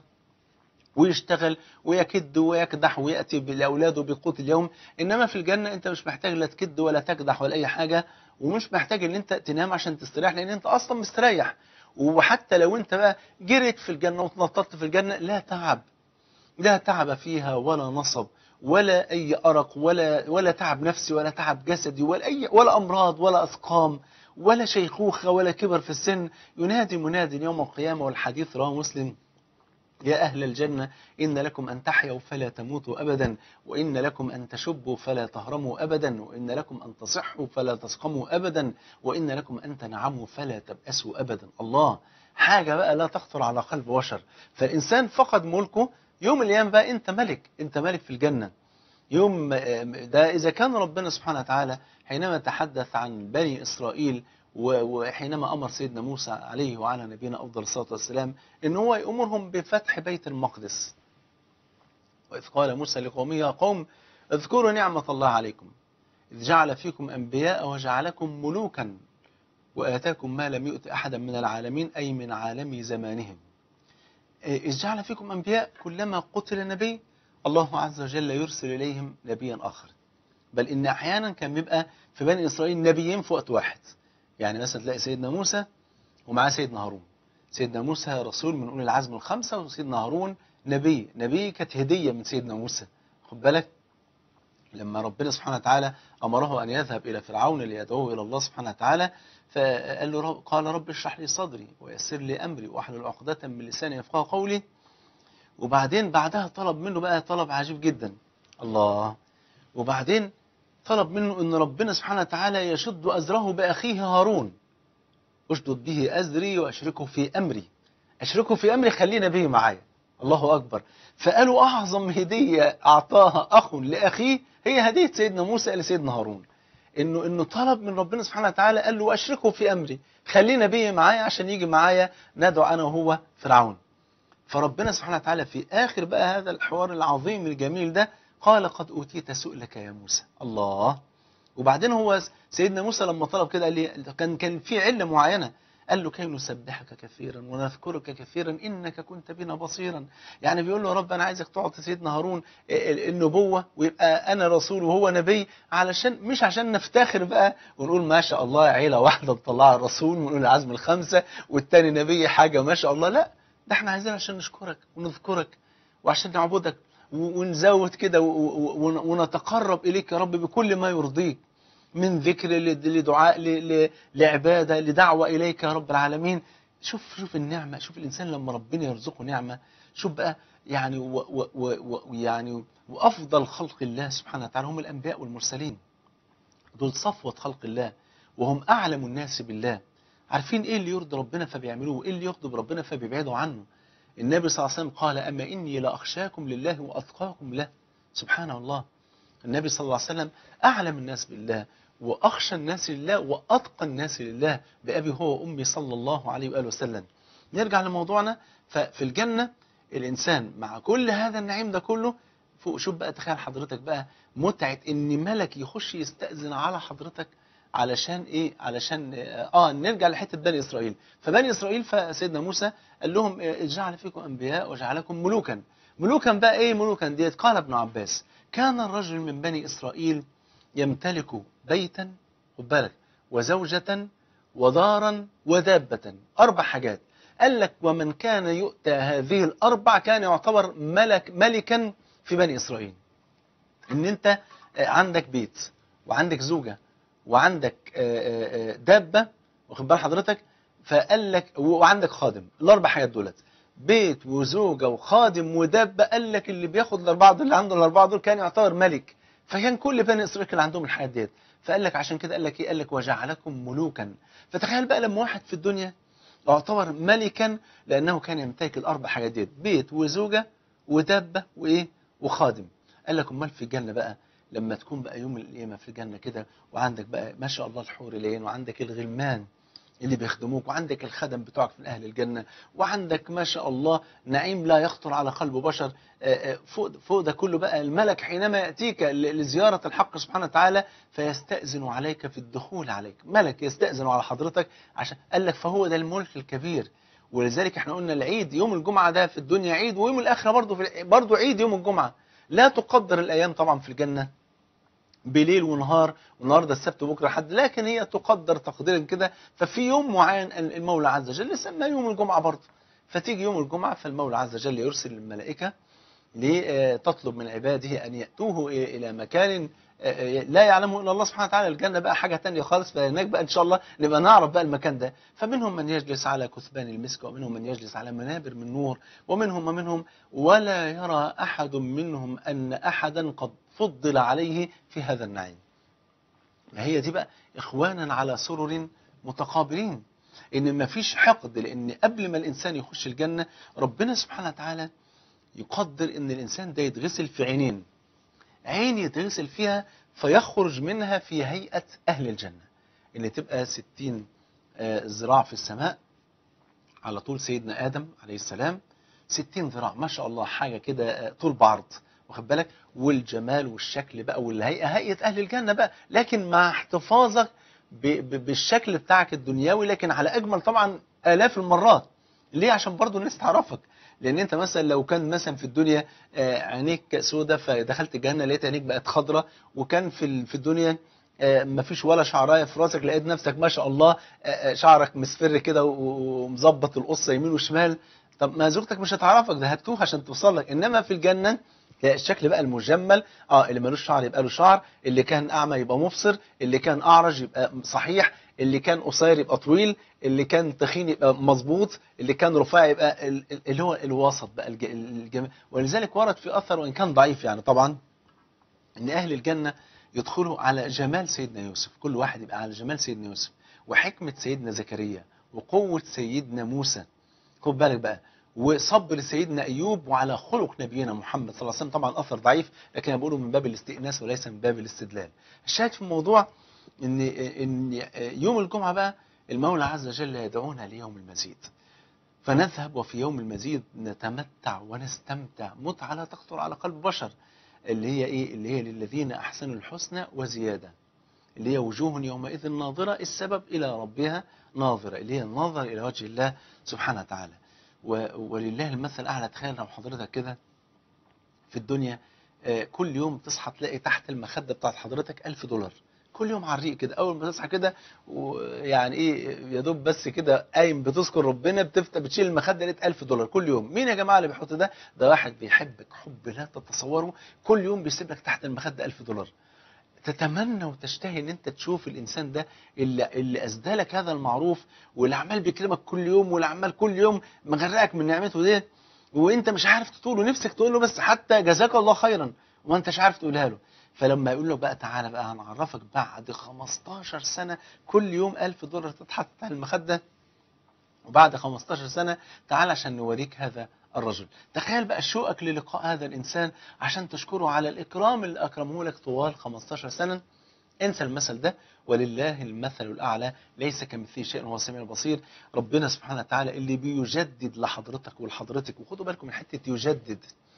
ويشتغل ويكد ويكدح ويأتي لأولاده بقوت اليوم إنما في الجنة أنت مش محتاج لا تكد ولا تكدح ولا أي حاجة ومش محتاج إن أنت تنام عشان تستريح لأن أنت أصلا مستريح وحتى لو أنت بقى جريت في الجنة وتنططت في الجنة لا تعب لا تعب فيها ولا نصب ولا أي أرق ولا ولا تعب نفسي ولا تعب جسدي ولا أي ولا أمراض ولا أسقام ولا شيخوخة ولا كبر في السن ينادي مناد يوم القيامة والحديث رواه مسلم يا أهل الجنة إن لكم أن تحيوا فلا تموتوا أبدا وإن لكم أن تشبوا فلا تهرموا أبدا وإن لكم أن تصحوا فلا تسقموا أبدا وإن لكم أن تنعموا فلا تبأسوا أبدا الله حاجة بقى لا تخطر على قلب بشر فالإنسان فقد ملكه يوم الأيام بقى أنت ملك أنت ملك في الجنة يوم ده إذا كان ربنا سبحانه وتعالى حينما تحدث عن بني إسرائيل و- وحينما أمر سيدنا موسى عليه وعلى نبينا أفضل الصلاة والسلام إن هو يأمرهم بفتح بيت المقدس وإذ قال موسى لقومه يا قوم اذكروا نعمة الله عليكم إذ جعل فيكم أنبياء وجعلكم ملوكا وآتاكم ما لم يؤت أحدا من العالمين أي من عالم زمانهم إذ جعل فيكم أنبياء كلما قتل نبي الله عز وجل يرسل إليهم نبيا آخر بل إن أحيانا كان بيبقى في بني إسرائيل نبيين في وقت واحد يعني مثلا تلاقي سيدنا موسى ومعاه سيدنا هارون سيدنا موسى رسول من أولي العزم الخمسة وسيدنا هارون نبي نبي كانت هدية من سيدنا موسى خد بالك لما ربنا سبحانه وتعالى أمره أن يذهب إلى فرعون ليدعوه إلى الله سبحانه وتعالى فقال له رب قال رب اشرح لي صدري ويسر لي أمري واحلل عقدة من لساني يفقه قولي وبعدين بعدها طلب منه بقى طلب عجيب جدا الله وبعدين طلب منه ان ربنا سبحانه وتعالى يشد أزره بأخيه هارون اشدد به أزري وأشركه في أمري أشركه في أمري خليه نبي معايا الله أكبر فقالوا أعظم هدية أعطاها أخ لأخيه هي هدية سيدنا موسى لسيدنا هارون إنه إنه طلب من ربنا سبحانه وتعالى قال له أشركه في أمري خليه نبي معايا عشان يجي معايا ندعو أنا وهو فرعون فربنا سبحانه وتعالى في آخر بقى هذا الحوار العظيم الجميل ده قال قد أوتيت سؤلك يا موسى الله وبعدين هو سيدنا موسى لما طلب كده قال لي كان كان في علة معينة قال له كي نسبحك كثيرا ونذكرك كثيرا إنك كنت بنا بصيرا يعني بيقول له يا رب أنا عايزك تعطي سيدنا هارون النبوة ويبقى أنا رسول وهو نبي علشان مش عشان نفتخر بقى ونقول ما شاء الله عيلة واحدة مطلعها الرسول ونقول العزم الخمسة والتاني نبي حاجة ما شاء الله لا ده احنا عايزين عشان نشكرك ونذكرك وعشان نعبدك ونزود كده ونتقرب إليك يا رب بكل ما يرضيك من ذكر لدعاء لعبادة لدعوة إليك يا رب العالمين شوف شوف النعمة شوف الإنسان لما ربنا يرزقه نعمة شوف بقى يعني و و و يعني وأفضل خلق الله سبحانه وتعالى هم الأنبياء والمرسلين دول صفوة خلق الله وهم أعلم الناس بالله عارفين إيه اللي يرضي ربنا فبيعملوه وإيه اللي يغضب ربنا فبيبعدوا عنه النبي صلى الله عليه وسلم قال أما إني لأخشاكم لله وأتقاكم له سبحان الله النبي صلى الله عليه وسلم أعلم الناس بالله وأخشى الناس لله وأتقى الناس لله بأبي هو وأمي صلى الله عليه وآله وسلم نرجع لموضوعنا ففي الجنة الإنسان مع كل هذا النعيم ده كله فوق شوف بقى تخيل حضرتك بقى متعة إن ملك يخش يستأذن على حضرتك علشان ايه علشان اه نرجع لحته بني اسرائيل فبني اسرائيل فسيدنا موسى قال لهم جعل فيكم انبياء وجعلكم ملوكا ملوكا بقى ايه ملوكا ديت قال ابن عباس كان الرجل من بني اسرائيل يمتلك بيتا خد بالك وزوجة ودارا ودابة أربع حاجات قال لك ومن كان يؤتى هذه الأربع كان يعتبر ملك ملكا في بني إسرائيل إن أنت عندك بيت وعندك زوجة وعندك دابة واخد بال حضرتك فقال لك وعندك خادم الأربع حاجات دولت بيت وزوجة وخادم ودابة قال لك اللي بياخد الأربعة دول اللي عنده الأربعة دول كان يعتبر ملك فكان كل بني إسرائيل كان عندهم الحاجات ديت فقال لك عشان كده قال لك ايه قال لك وجعلكم ملوكا فتخيل بقى لما واحد في الدنيا يعتبر ملكا لأنه كان يمتلك الأربع حاجات ديت بيت وزوجة ودابة وإيه وخادم قال لك امال في الجنة بقى لما تكون بقى يوم القيامة في الجنة كده وعندك بقى ما شاء الله الحور العين وعندك الغلمان اللي بيخدموك وعندك الخدم بتوعك من أهل الجنة وعندك ما شاء الله نعيم لا يخطر على قلب بشر فوق, فوق ده كله بقى الملك حينما يأتيك لزيارة الحق سبحانه وتعالى فيستأذن عليك في الدخول عليك ملك يستأذن على حضرتك عشان قال لك فهو ده الملك الكبير ولذلك احنا قلنا العيد يوم الجمعة ده في الدنيا عيد ويوم الآخرة برضه في برضه عيد يوم الجمعة لا تقدر الأيام طبعا في الجنة بليل ونهار والنهارده السبت وبكره حد لكن هي تقدر تقديرا كده ففي يوم معين المولى عز وجل سماه يوم الجمعه برضه فتيجي يوم الجمعه فالمولى عز وجل يرسل الملائكه لتطلب من عباده ان ياتوه الى مكان آه، آه، لا يعلمه الا الله سبحانه وتعالى الجنه بقى حاجه تانية خالص فهناك بقى ان شاء الله نبقى نعرف بقى المكان ده فمنهم من يجلس على كثبان المسك ومنهم من يجلس على منابر من نور ومنهم ومنهم ولا يرى احد منهم ان احدا قد فضل عليه في هذا النعيم ما هي دي بقى اخوانا على سرر متقابلين ان ما فيش حقد لان قبل ما الانسان يخش الجنه ربنا سبحانه وتعالى يقدر ان الانسان ده يتغسل في عينين عين يتغسل فيها فيخرج منها في هيئه اهل الجنه اللي تبقى 60 آه، ذراع في السماء على طول سيدنا ادم عليه السلام 60 ذراع ما شاء الله حاجه كده آه، طول بعرض واخد بالك والجمال والشكل بقى والهيئه هيئه اهل الجنه بقى لكن مع احتفاظك ب- ب- بالشكل بتاعك الدنيوي لكن على اجمل طبعا الاف المرات ليه عشان برضو الناس تعرفك لان انت مثلا لو كان مثلا في الدنيا آه، عينيك سودة فدخلت الجنه لقيت عينيك بقت خضراء وكان في ال- في الدنيا آه، مفيش ولا شعرايه في راسك لقيت نفسك ما شاء الله آه، آه، شعرك مصفر كده و- ومظبط القصه يمين وشمال طب ما زوجتك مش هتعرفك ده هتتوه عشان توصل لك انما في الجنه تلاقي الشكل بقى المجمل اه اللي ملوش شعر يبقى له شعر اللي كان اعمى يبقى مبصر اللي كان اعرج يبقى صحيح اللي كان قصير يبقى طويل اللي كان تخين يبقى مظبوط اللي كان رفيع يبقى ال- ال- اللي هو الوسط بقى الج- الجميل ولذلك ورد في اثر وان كان ضعيف يعني طبعا ان اهل الجنه يدخلوا على جمال سيدنا يوسف كل واحد يبقى على جمال سيدنا يوسف وحكمه سيدنا زكريا وقوه سيدنا موسى خد بالك بقى وصبر سيدنا ايوب وعلى خلق نبينا محمد صلى الله عليه وسلم طبعا اثر ضعيف لكن انا بقوله من باب الاستئناس وليس من باب الاستدلال الشاهد في الموضوع ان ان يوم الجمعه بقى المولى عز وجل يدعونا ليوم المزيد فنذهب وفي يوم المزيد نتمتع ونستمتع متعه لا تخطر على قلب بشر اللي هي ايه اللي هي للذين احسنوا الحسنى وزياده اللي هي وجوه يومئذ ناظرة السبب إلى ربها ناظرة اللي هي النظر إلى وجه الله سبحانه وتعالى و- ولله المثل الأعلى تخيل لو حضرتك كده في الدنيا آه، كل يوم تصحى تلاقي تحت المخدة بتاعت حضرتك ألف دولار كل يوم على الريق كده أول ما تصحى كده ويعني إيه يا دوب بس كده قايم بتذكر ربنا بتفتح بتشيل المخدة لقيت ألف دولار كل يوم مين يا جماعة اللي بيحط ده ده واحد بيحبك حب لا تتصوره كل يوم بيسيب لك تحت المخدة ألف دولار تتمنى وتشتهي ان انت تشوف الانسان ده اللي, اللي اسدى لك هذا المعروف واللي عمال بيكلمك كل يوم واللي عمال كل يوم مغرقك من نعمته ديت وانت مش عارف تقول له نفسك تقول له بس حتى جزاك الله خيرا وما انتش عارف تقولها له فلما يقول له بقى تعالى بقى هنعرفك بعد 15 سنة كل يوم 1000 دولار تتحط تحت المخدة وبعد 15 سنة تعال عشان نوريك هذا الرجل تخيل بقى شوقك للقاء هذا الإنسان عشان تشكره على الإكرام اللي أكرمه لك طوال 15 سنة انسى المثل ده ولله المثل الأعلى ليس كمثله شيء وهو السميع البصير ربنا سبحانه وتعالى اللي بيجدد لحضرتك ولحضرتك وخدوا بالكم من حتة يجدد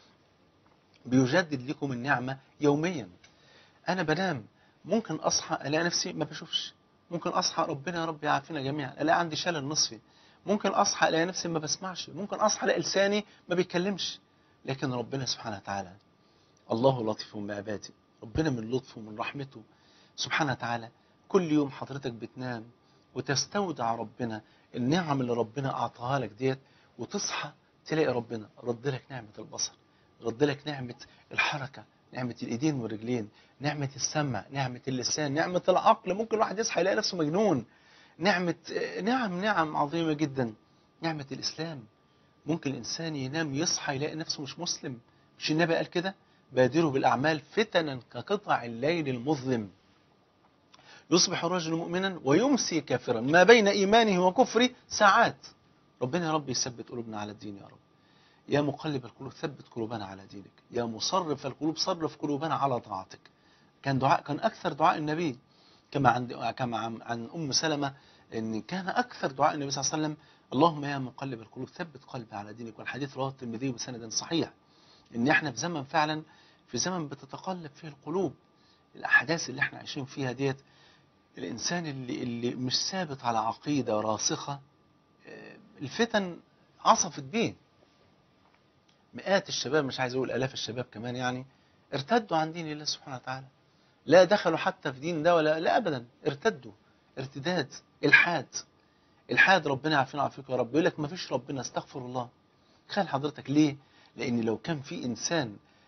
بيجدد لكم النعمة يوميا أنا بنام ممكن أصحى ألاقي نفسي ما بشوفش ممكن أصحى ربنا يا رب يعافينا جميعا ألاقي عندي شلل نصفي ممكن أصحى ألاقي نفسي ما بسمعش ممكن أصحى ألاقي لساني ما بيتكلمش لكن ربنا سبحانه وتعالى الله لطيف بعباده ربنا من لطفه ومن رحمته سبحانه وتعالى كل يوم حضرتك بتنام وتستودع ربنا النعم اللي ربنا أعطاها لك ديت وتصحى تلاقي ربنا رد لك نعمة البصر رد لك نعمة الحركة نعمة الإيدين والرجلين نعمة السمع نعمة اللسان نعمة العقل ممكن الواحد يصحى يلاقي نفسه مجنون نعمة نعم نعم عظيمة جدا نعمة الإسلام ممكن الإنسان ينام يصحى يلاقي نفسه مش مسلم مش النبي قال كده بادروا بالأعمال فتنا كقطع الليل المظلم يصبح الرجل مؤمنا ويمسي كافرا ما بين إيمانه وكفره ساعات ربنا يا رب يثبت قلوبنا على الدين يا رب يا مقلب القلوب ثبت قلوبنا على دينك يا مصرف القلوب صرف قلوبنا على طاعتك كان دعاء كان أكثر دعاء النبي كما عند كما عن, عن أم سلمة إن كان أكثر دعاء النبي صلى الله عليه وسلم اللهم يا مقلب القلوب ثبت قلبي على دينك والحديث رواه الترمذي بسند صحيح إن إحنا في زمن فعلا في زمن بتتقلب فيه القلوب الأحداث اللي إحنا عايشين فيها ديت الإنسان اللي اللي مش ثابت على عقيدة راسخة آه، الفتن عصفت بيه مئات الشباب مش عايز اقول الاف الشباب كمان يعني ارتدوا عن دين الله سبحانه وتعالى لا دخلوا حتى في دين ده ولا لا ابدا ارتدوا ارتداد الحاد الحاد ربنا يعافينا ويعافيك يا رب يقول لك ما فيش ربنا استغفر الله تخيل حضرتك ليه لان لو كان في انسان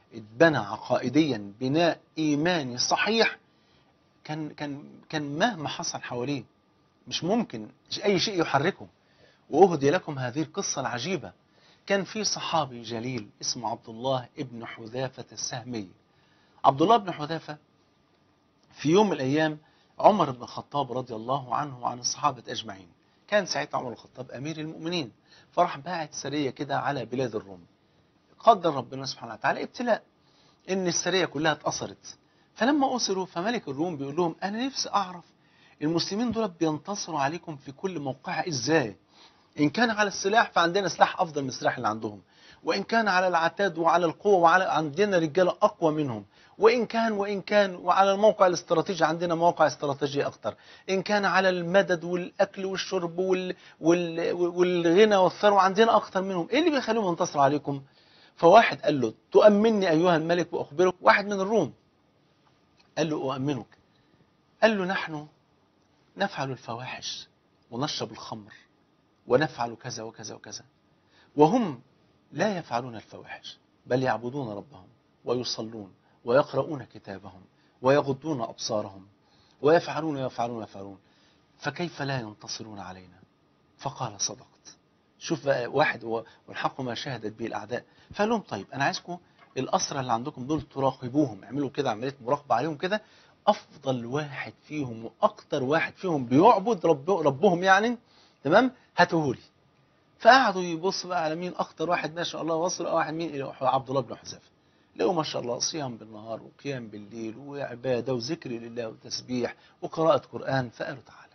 اتبنى عقائديا بناء ايماني صحيح كان كان كان مهما حصل حواليه مش ممكن مش اي شيء يحركه واهدي لكم هذه القصه العجيبه كان في صحابي جليل اسمه عبد الله ابن حذافه السهمي عبد الله بن حذافه في يوم من الايام عمر بن الخطاب رضي الله عنه وعن الصحابه اجمعين كان ساعتها عمر بن الخطاب امير المؤمنين فراح باعت سريه كده على بلاد الروم قدر ربنا سبحانه وتعالى ابتلاء ان السريه كلها اتأثرت فلما أسروا فملك الروم بيقول لهم أنا نفسي أعرف المسلمين دول بينتصروا عليكم في كل موقع إزاي إن كان على السلاح فعندنا سلاح أفضل من السلاح اللي عندهم وإن كان على العتاد وعلى القوة وعلى عندنا رجالة أقوى منهم وإن كان وإن كان وعلى الموقع الاستراتيجي عندنا مواقع استراتيجية أكتر إن كان على المدد والأكل والشرب وال... وال... والغنى والثروة عندنا أكتر منهم إيه اللي بيخليهم ينتصروا عليكم فواحد قال له تؤمني أيها الملك وأخبرك واحد من الروم قال له أؤمنك قال له نحن نفعل الفواحش ونشرب الخمر ونفعل كذا وكذا وكذا وهم لا يفعلون الفواحش بل يعبدون ربهم ويصلون ويقرؤون كتابهم ويغضون أبصارهم ويفعلون ويفعلون ويفعلون فكيف لا ينتصرون علينا فقال صدقت شوف بقى واحد هو والحق ما شهدت به الأعداء فقال لهم طيب أنا عايزكم الأسرى اللي عندكم دول تراقبوهم اعملوا كده عملية مراقبة عليهم كده أفضل واحد فيهم وأكتر واحد فيهم بيعبد رب ربهم يعني تمام هاتوهولي فقعدوا يبصوا بقى على مين أكتر واحد ما شاء الله وصل واحد مين إلى عبد الله بن حذافة لقوا ما شاء الله صيام بالنهار وقيام بالليل وعبادة وذكر لله وتسبيح وقراءة قرآن فقالوا تعالى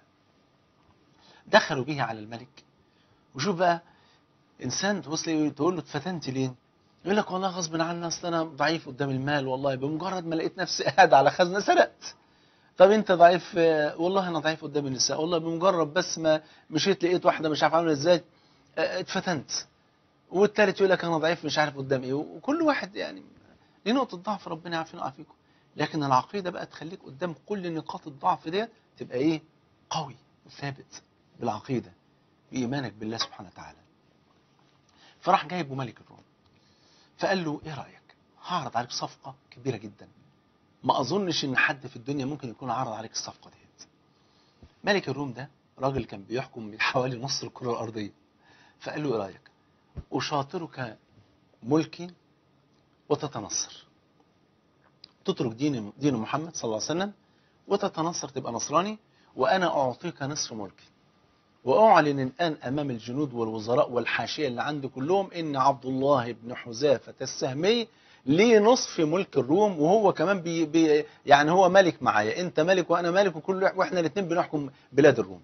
دخلوا به على الملك وشوف بقى إنسان توصل تقول له اتفتنت ليه يقول لك والله غصب عني اصل انا ضعيف قدام المال والله بمجرد ما لقيت نفسي قاعد على خزنه سرقت طب انت ضعيف آه، والله انا ضعيف قدام النساء والله بمجرد بس ما مشيت لقيت واحده مش عارف عامله ازاي آه، اتفتنت والتالت يقول لك انا ضعيف مش عارف قدام ايه وكل واحد يعني ليه نقطه ضعف ربنا يعافينا ويعافيكم لكن العقيده بقى تخليك قدام كل نقاط الضعف ديت تبقى ايه قوي وثابت بالعقيده بايمانك بالله سبحانه وتعالى فراح جايبه ملك الروم فقال له ايه رايك هعرض عليك صفقه كبيره جدا ما اظنش ان حد في الدنيا ممكن يكون عرض عليك الصفقه ديت ملك الروم ده راجل كان بيحكم من حوالي نص الكره الارضيه فقال له ايه رايك اشاطرك ملكي وتتنصر تترك دين دين محمد صلى الله عليه وسلم وتتنصر تبقى نصراني وانا اعطيك نصف ملكي واعلن الان امام الجنود والوزراء والحاشيه اللي عندي كلهم ان عبد الله بن حذافه السهمي ليه نصف ملك الروم وهو كمان بي بي يعني هو ملك معايا انت ملك وانا ملك وكل واحنا الاثنين بنحكم بلاد الروم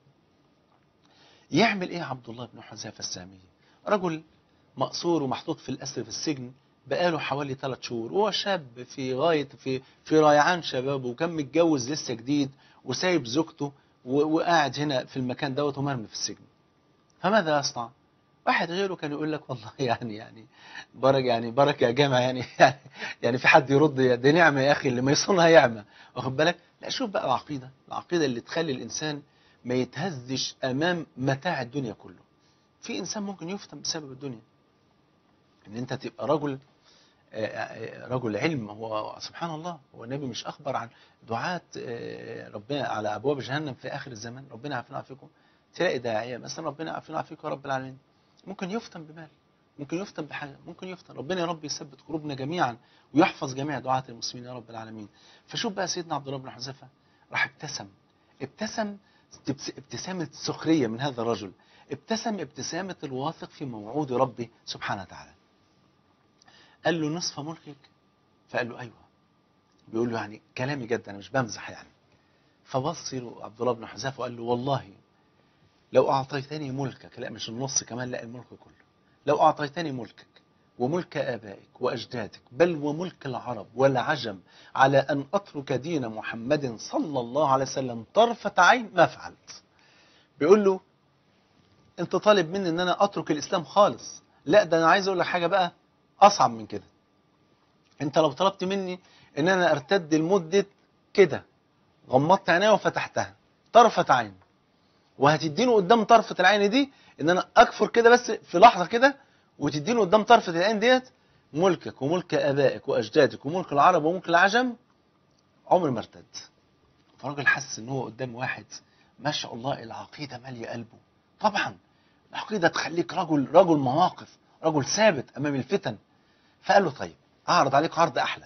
يعمل ايه عبد الله بن حذافه السهمي رجل مأسور ومحطوط في الأسر في السجن بقاله حوالي ثلاث شهور وهو شاب في غاية في في ريعان شبابه وكان متجوز لسه جديد وسايب زوجته و- وقاعد هنا في المكان دوت ومرمي في السجن فماذا يصنع؟ واحد غيره كان يقول لك والله يعني يعني بركة يعني بركة يا جامع يعني يعني, يعني في حد يرد يا- دي نعمة يا أخي اللي ما يصونها يعمة واخد بالك؟ لا شوف بقى العقيدة العقيدة اللي تخلي الإنسان ما يتهزش أمام متاع الدنيا كله في إنسان ممكن يفتن بسبب الدنيا ان انت تبقى رجل آه، آه، رجل علم هو سبحان الله هو النبي مش اخبر عن دعاة آه، ربنا على ابواب جهنم في اخر الزمان ربنا يعافينا ويعافيكم تلاقي داعيه مثلا ربنا يعافينا ويعافيكم يا رب العالمين ممكن يفتن بمال ممكن يفتن بحاجه ممكن يفتن ربنا يا رب يثبت قلوبنا جميعا ويحفظ جميع دعاة المسلمين يا رب العالمين فشوف بقى سيدنا عبد الله بن حذيفه راح ابتسم ابتسم ابتس- ابتسامه سخريه من هذا الرجل ابتسم ابتسامه الواثق في موعود ربه سبحانه وتعالى قال له نصف ملكك فقال له ايوه بيقول له يعني كلامي جد انا مش بمزح يعني فبص له عبد الله بن حذافه وقال له والله لو اعطيتني ملكك لا مش النص كمان لا الملك كله لو اعطيتني ملكك وملك ابائك واجدادك بل وملك العرب والعجم على ان اترك دين محمد صلى الله عليه وسلم طرفه عين ما فعلت بيقول له انت طالب مني ان انا اترك الاسلام خالص لا ده انا عايز اقول لك حاجه بقى اصعب من كده انت لو طلبت مني ان انا ارتد لمده كده غمضت عينيا وفتحتها طرفه عين وهتديني قدام طرفه العين دي ان انا اكفر كده بس في لحظه كده وتديني قدام طرفه العين ديت ملكك وملك ابائك واجدادك وملك العرب وملك العجم عمر ما ارتد فالراجل حس ان هو قدام واحد ما شاء الله العقيده ماليه قلبه طبعا العقيده تخليك رجل رجل مواقف رجل ثابت امام الفتن فقال له طيب اعرض عليك عرض احلى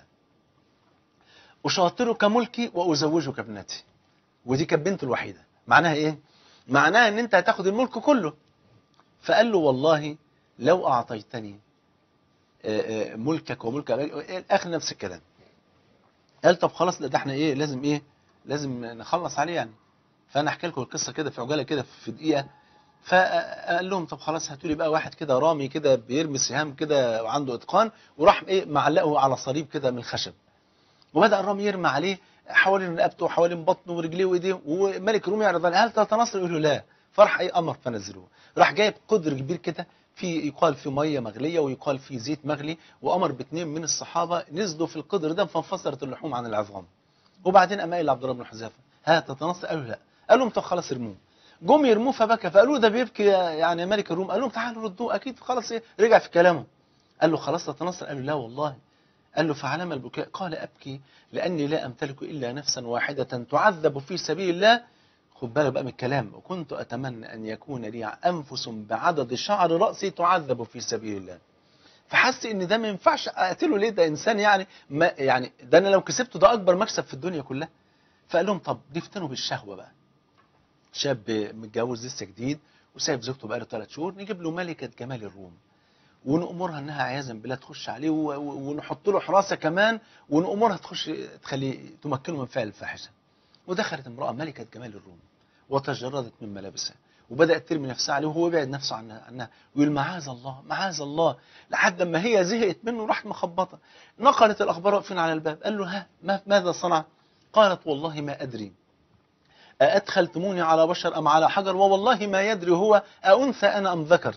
اشاطرك ملكي وازوجك ابنتي ودي كانت بنته الوحيده معناها ايه معناها ان انت هتاخد الملك كله فقال له والله لو اعطيتني آه، آه، ملكك وملك أبائك- الاخر نفس الكلام قال طب خلاص لا ده احنا ايه لازم ايه لازم نخلص عليه يعني فانا احكي لكم القصه كده في عجاله كده في دقيقه فقال لهم طب خلاص هاتوا لي بقى واحد كده رامي كده بيرمي سهام كده وعنده اتقان وراح ايه معلقه على صليب كده من الخشب وبدا الرامي يرمي عليه حوالين رقبته وحوالين بطنه ورجليه وايديه وملك الروم يعرض عليه هل تتنصر يقول له لا فراح ايه امر فنزلوه راح جايب قدر كبير كده في يقال في ميه مغليه ويقال في زيت مغلي وامر باثنين من الصحابه نزلوا في القدر ده فانفصلت اللحوم عن العظام وبعدين قام قايل لعبد الله بن حذافه ها تتنصر قالوا لا قال لهم طب خلاص ارموه جم يرموه فبكى فقالوا له ده بيبكي يا- يعني يا ملك الروم قال لهم تعالوا ردوه اكيد خلاص ايه رجع في كلامه قال له خلاص تتنصر قال له لا والله قال له فعلم البكاء قال أبكي لأني لا أمتلك إلا نفسا واحدة تعذب في سبيل الله خد بالك بقى من الكلام وكنت أتمنى أن يكون لي أنفس بعدد شعر رأسي تعذب في سبيل الله فحس ان ده ما ينفعش اقتله ليه ده انسان يعني ما يعني ده انا لو كسبته ده اكبر مكسب في الدنيا كلها فقال لهم طب نفتنوا بالشهوه بقى شاب متجوز لسه جديد وسايب زوجته بقاله ثلاث شهور نجيب له ملكه جمال الروم ونأمرها انها عياذا بالله تخش عليه و- و- ونحط له حراسه كمان ونأمرها تخش تخليه تمكنه من فعل الفاحشه ودخلت امراه ملكه جمال الروم وتجردت من ملابسها وبدات ترمي نفسها عليه وهو يبعد نفسه عنها عنها ويقول معاذ الله معاذ الله لحد ما هي زهقت منه راحت مخبطه نقلت الاخبار واقفين على الباب قال له ها ما ماذا صنع قالت والله ما ادري أأدخلتموني على بشر أم على حجر ووالله ما يدري هو أأنثى أنا أم ذكر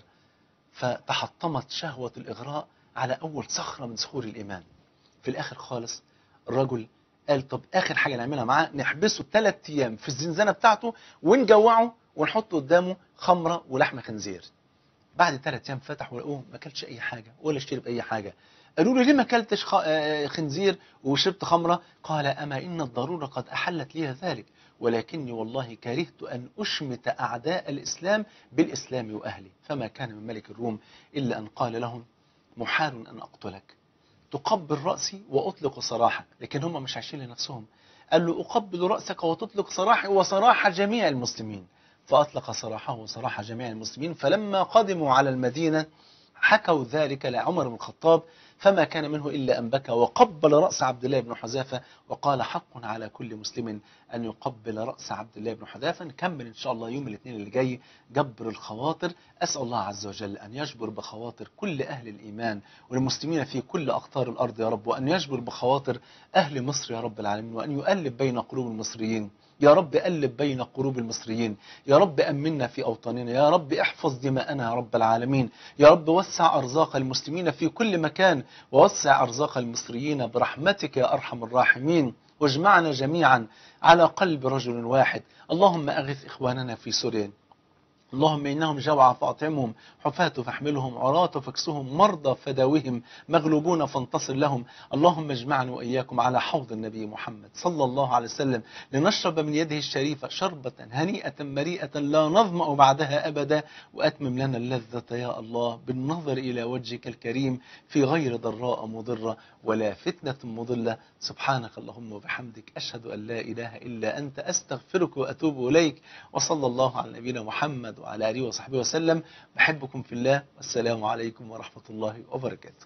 فتحطمت شهوة الإغراء على أول صخرة من صخور الإيمان في الآخر خالص الرجل قال طب آخر حاجة نعملها معاه نحبسه ثلاث أيام في الزنزانة بتاعته ونجوعه ونحط قدامه خمرة ولحم خنزير بعد ثلاث أيام فتح ولقوه ما أكلش أي حاجة ولا شرب أي حاجة قالوا له ليه ما أكلتش خ- آه، خنزير وشربت خمرة قال أما إن الضرورة قد أحلت لي ذلك ولكني والله كرهت أن أشمت أعداء الإسلام بالإسلام وأهلي فما كان من ملك الروم إلا أن قال لهم محال أن أقتلك تقبل رأسي وأطلق سراحك لكن هم مش عايشين لنفسهم قال له أقبل رأسك وتطلق سراحي وسراح جميع المسلمين فأطلق سراحه وسراح جميع المسلمين فلما قدموا على المدينة حكوا ذلك لعمر بن الخطاب فما كان منه إلا أن بكى وقبل رأس عبد الله بن حذافة وقال حق على كل مسلم أن يقبل رأس عبد الله بن حذافة نكمل إن شاء الله يوم الاثنين اللي جاي جبر الخواطر أسأل الله عز وجل أن يجبر بخواطر كل أهل الإيمان والمسلمين في كل أقطار الأرض يا رب وأن يجبر بخواطر أهل مصر يا رب العالمين وأن يؤلف بين قلوب المصريين يا رب ألف بين قلوب المصريين يا رب أمنا في أوطاننا يا رب احفظ دماءنا يا رب العالمين يا رب وسع أرزاق المسلمين في كل مكان ووسع أرزاق المصريين برحمتك يا أرحم الراحمين واجمعنا جميعا على قلب رجل واحد اللهم أغث إخواننا في سوريا اللهم إنهم جوع فأطعمهم حفاة فاحملهم عراة فاكسهم مرضى فداوهم مغلوبون فانتصر لهم اللهم اجمعنا وإياكم على حوض النبي محمد صلى الله عليه وسلم لنشرب من يده الشريفة شربة هنيئة مريئة لا نظمأ بعدها أبدا وأتمم لنا اللذة يا الله بالنظر إلى وجهك الكريم في غير ضراء مضرة ولا فتنة مضلة سبحانك اللهم وبحمدك أشهد أن لا إله إلا أنت أستغفرك وأتوب إليك وصلى الله على نبينا محمد وعلى آله وصحبه وسلم بحبكم في الله والسلام عليكم ورحمة الله وبركاته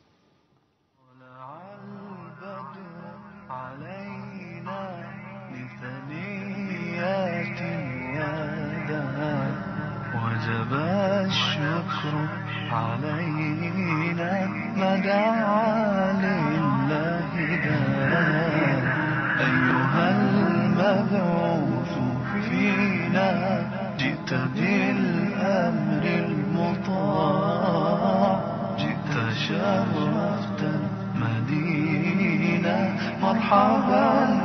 طلع البدر علينا من ثنيات الوداع وجب الشكر علينا ما دعا لله داع أيها المبعوث فينا جئت بالأمر المطاع جئت شرفت المدينة مرحبا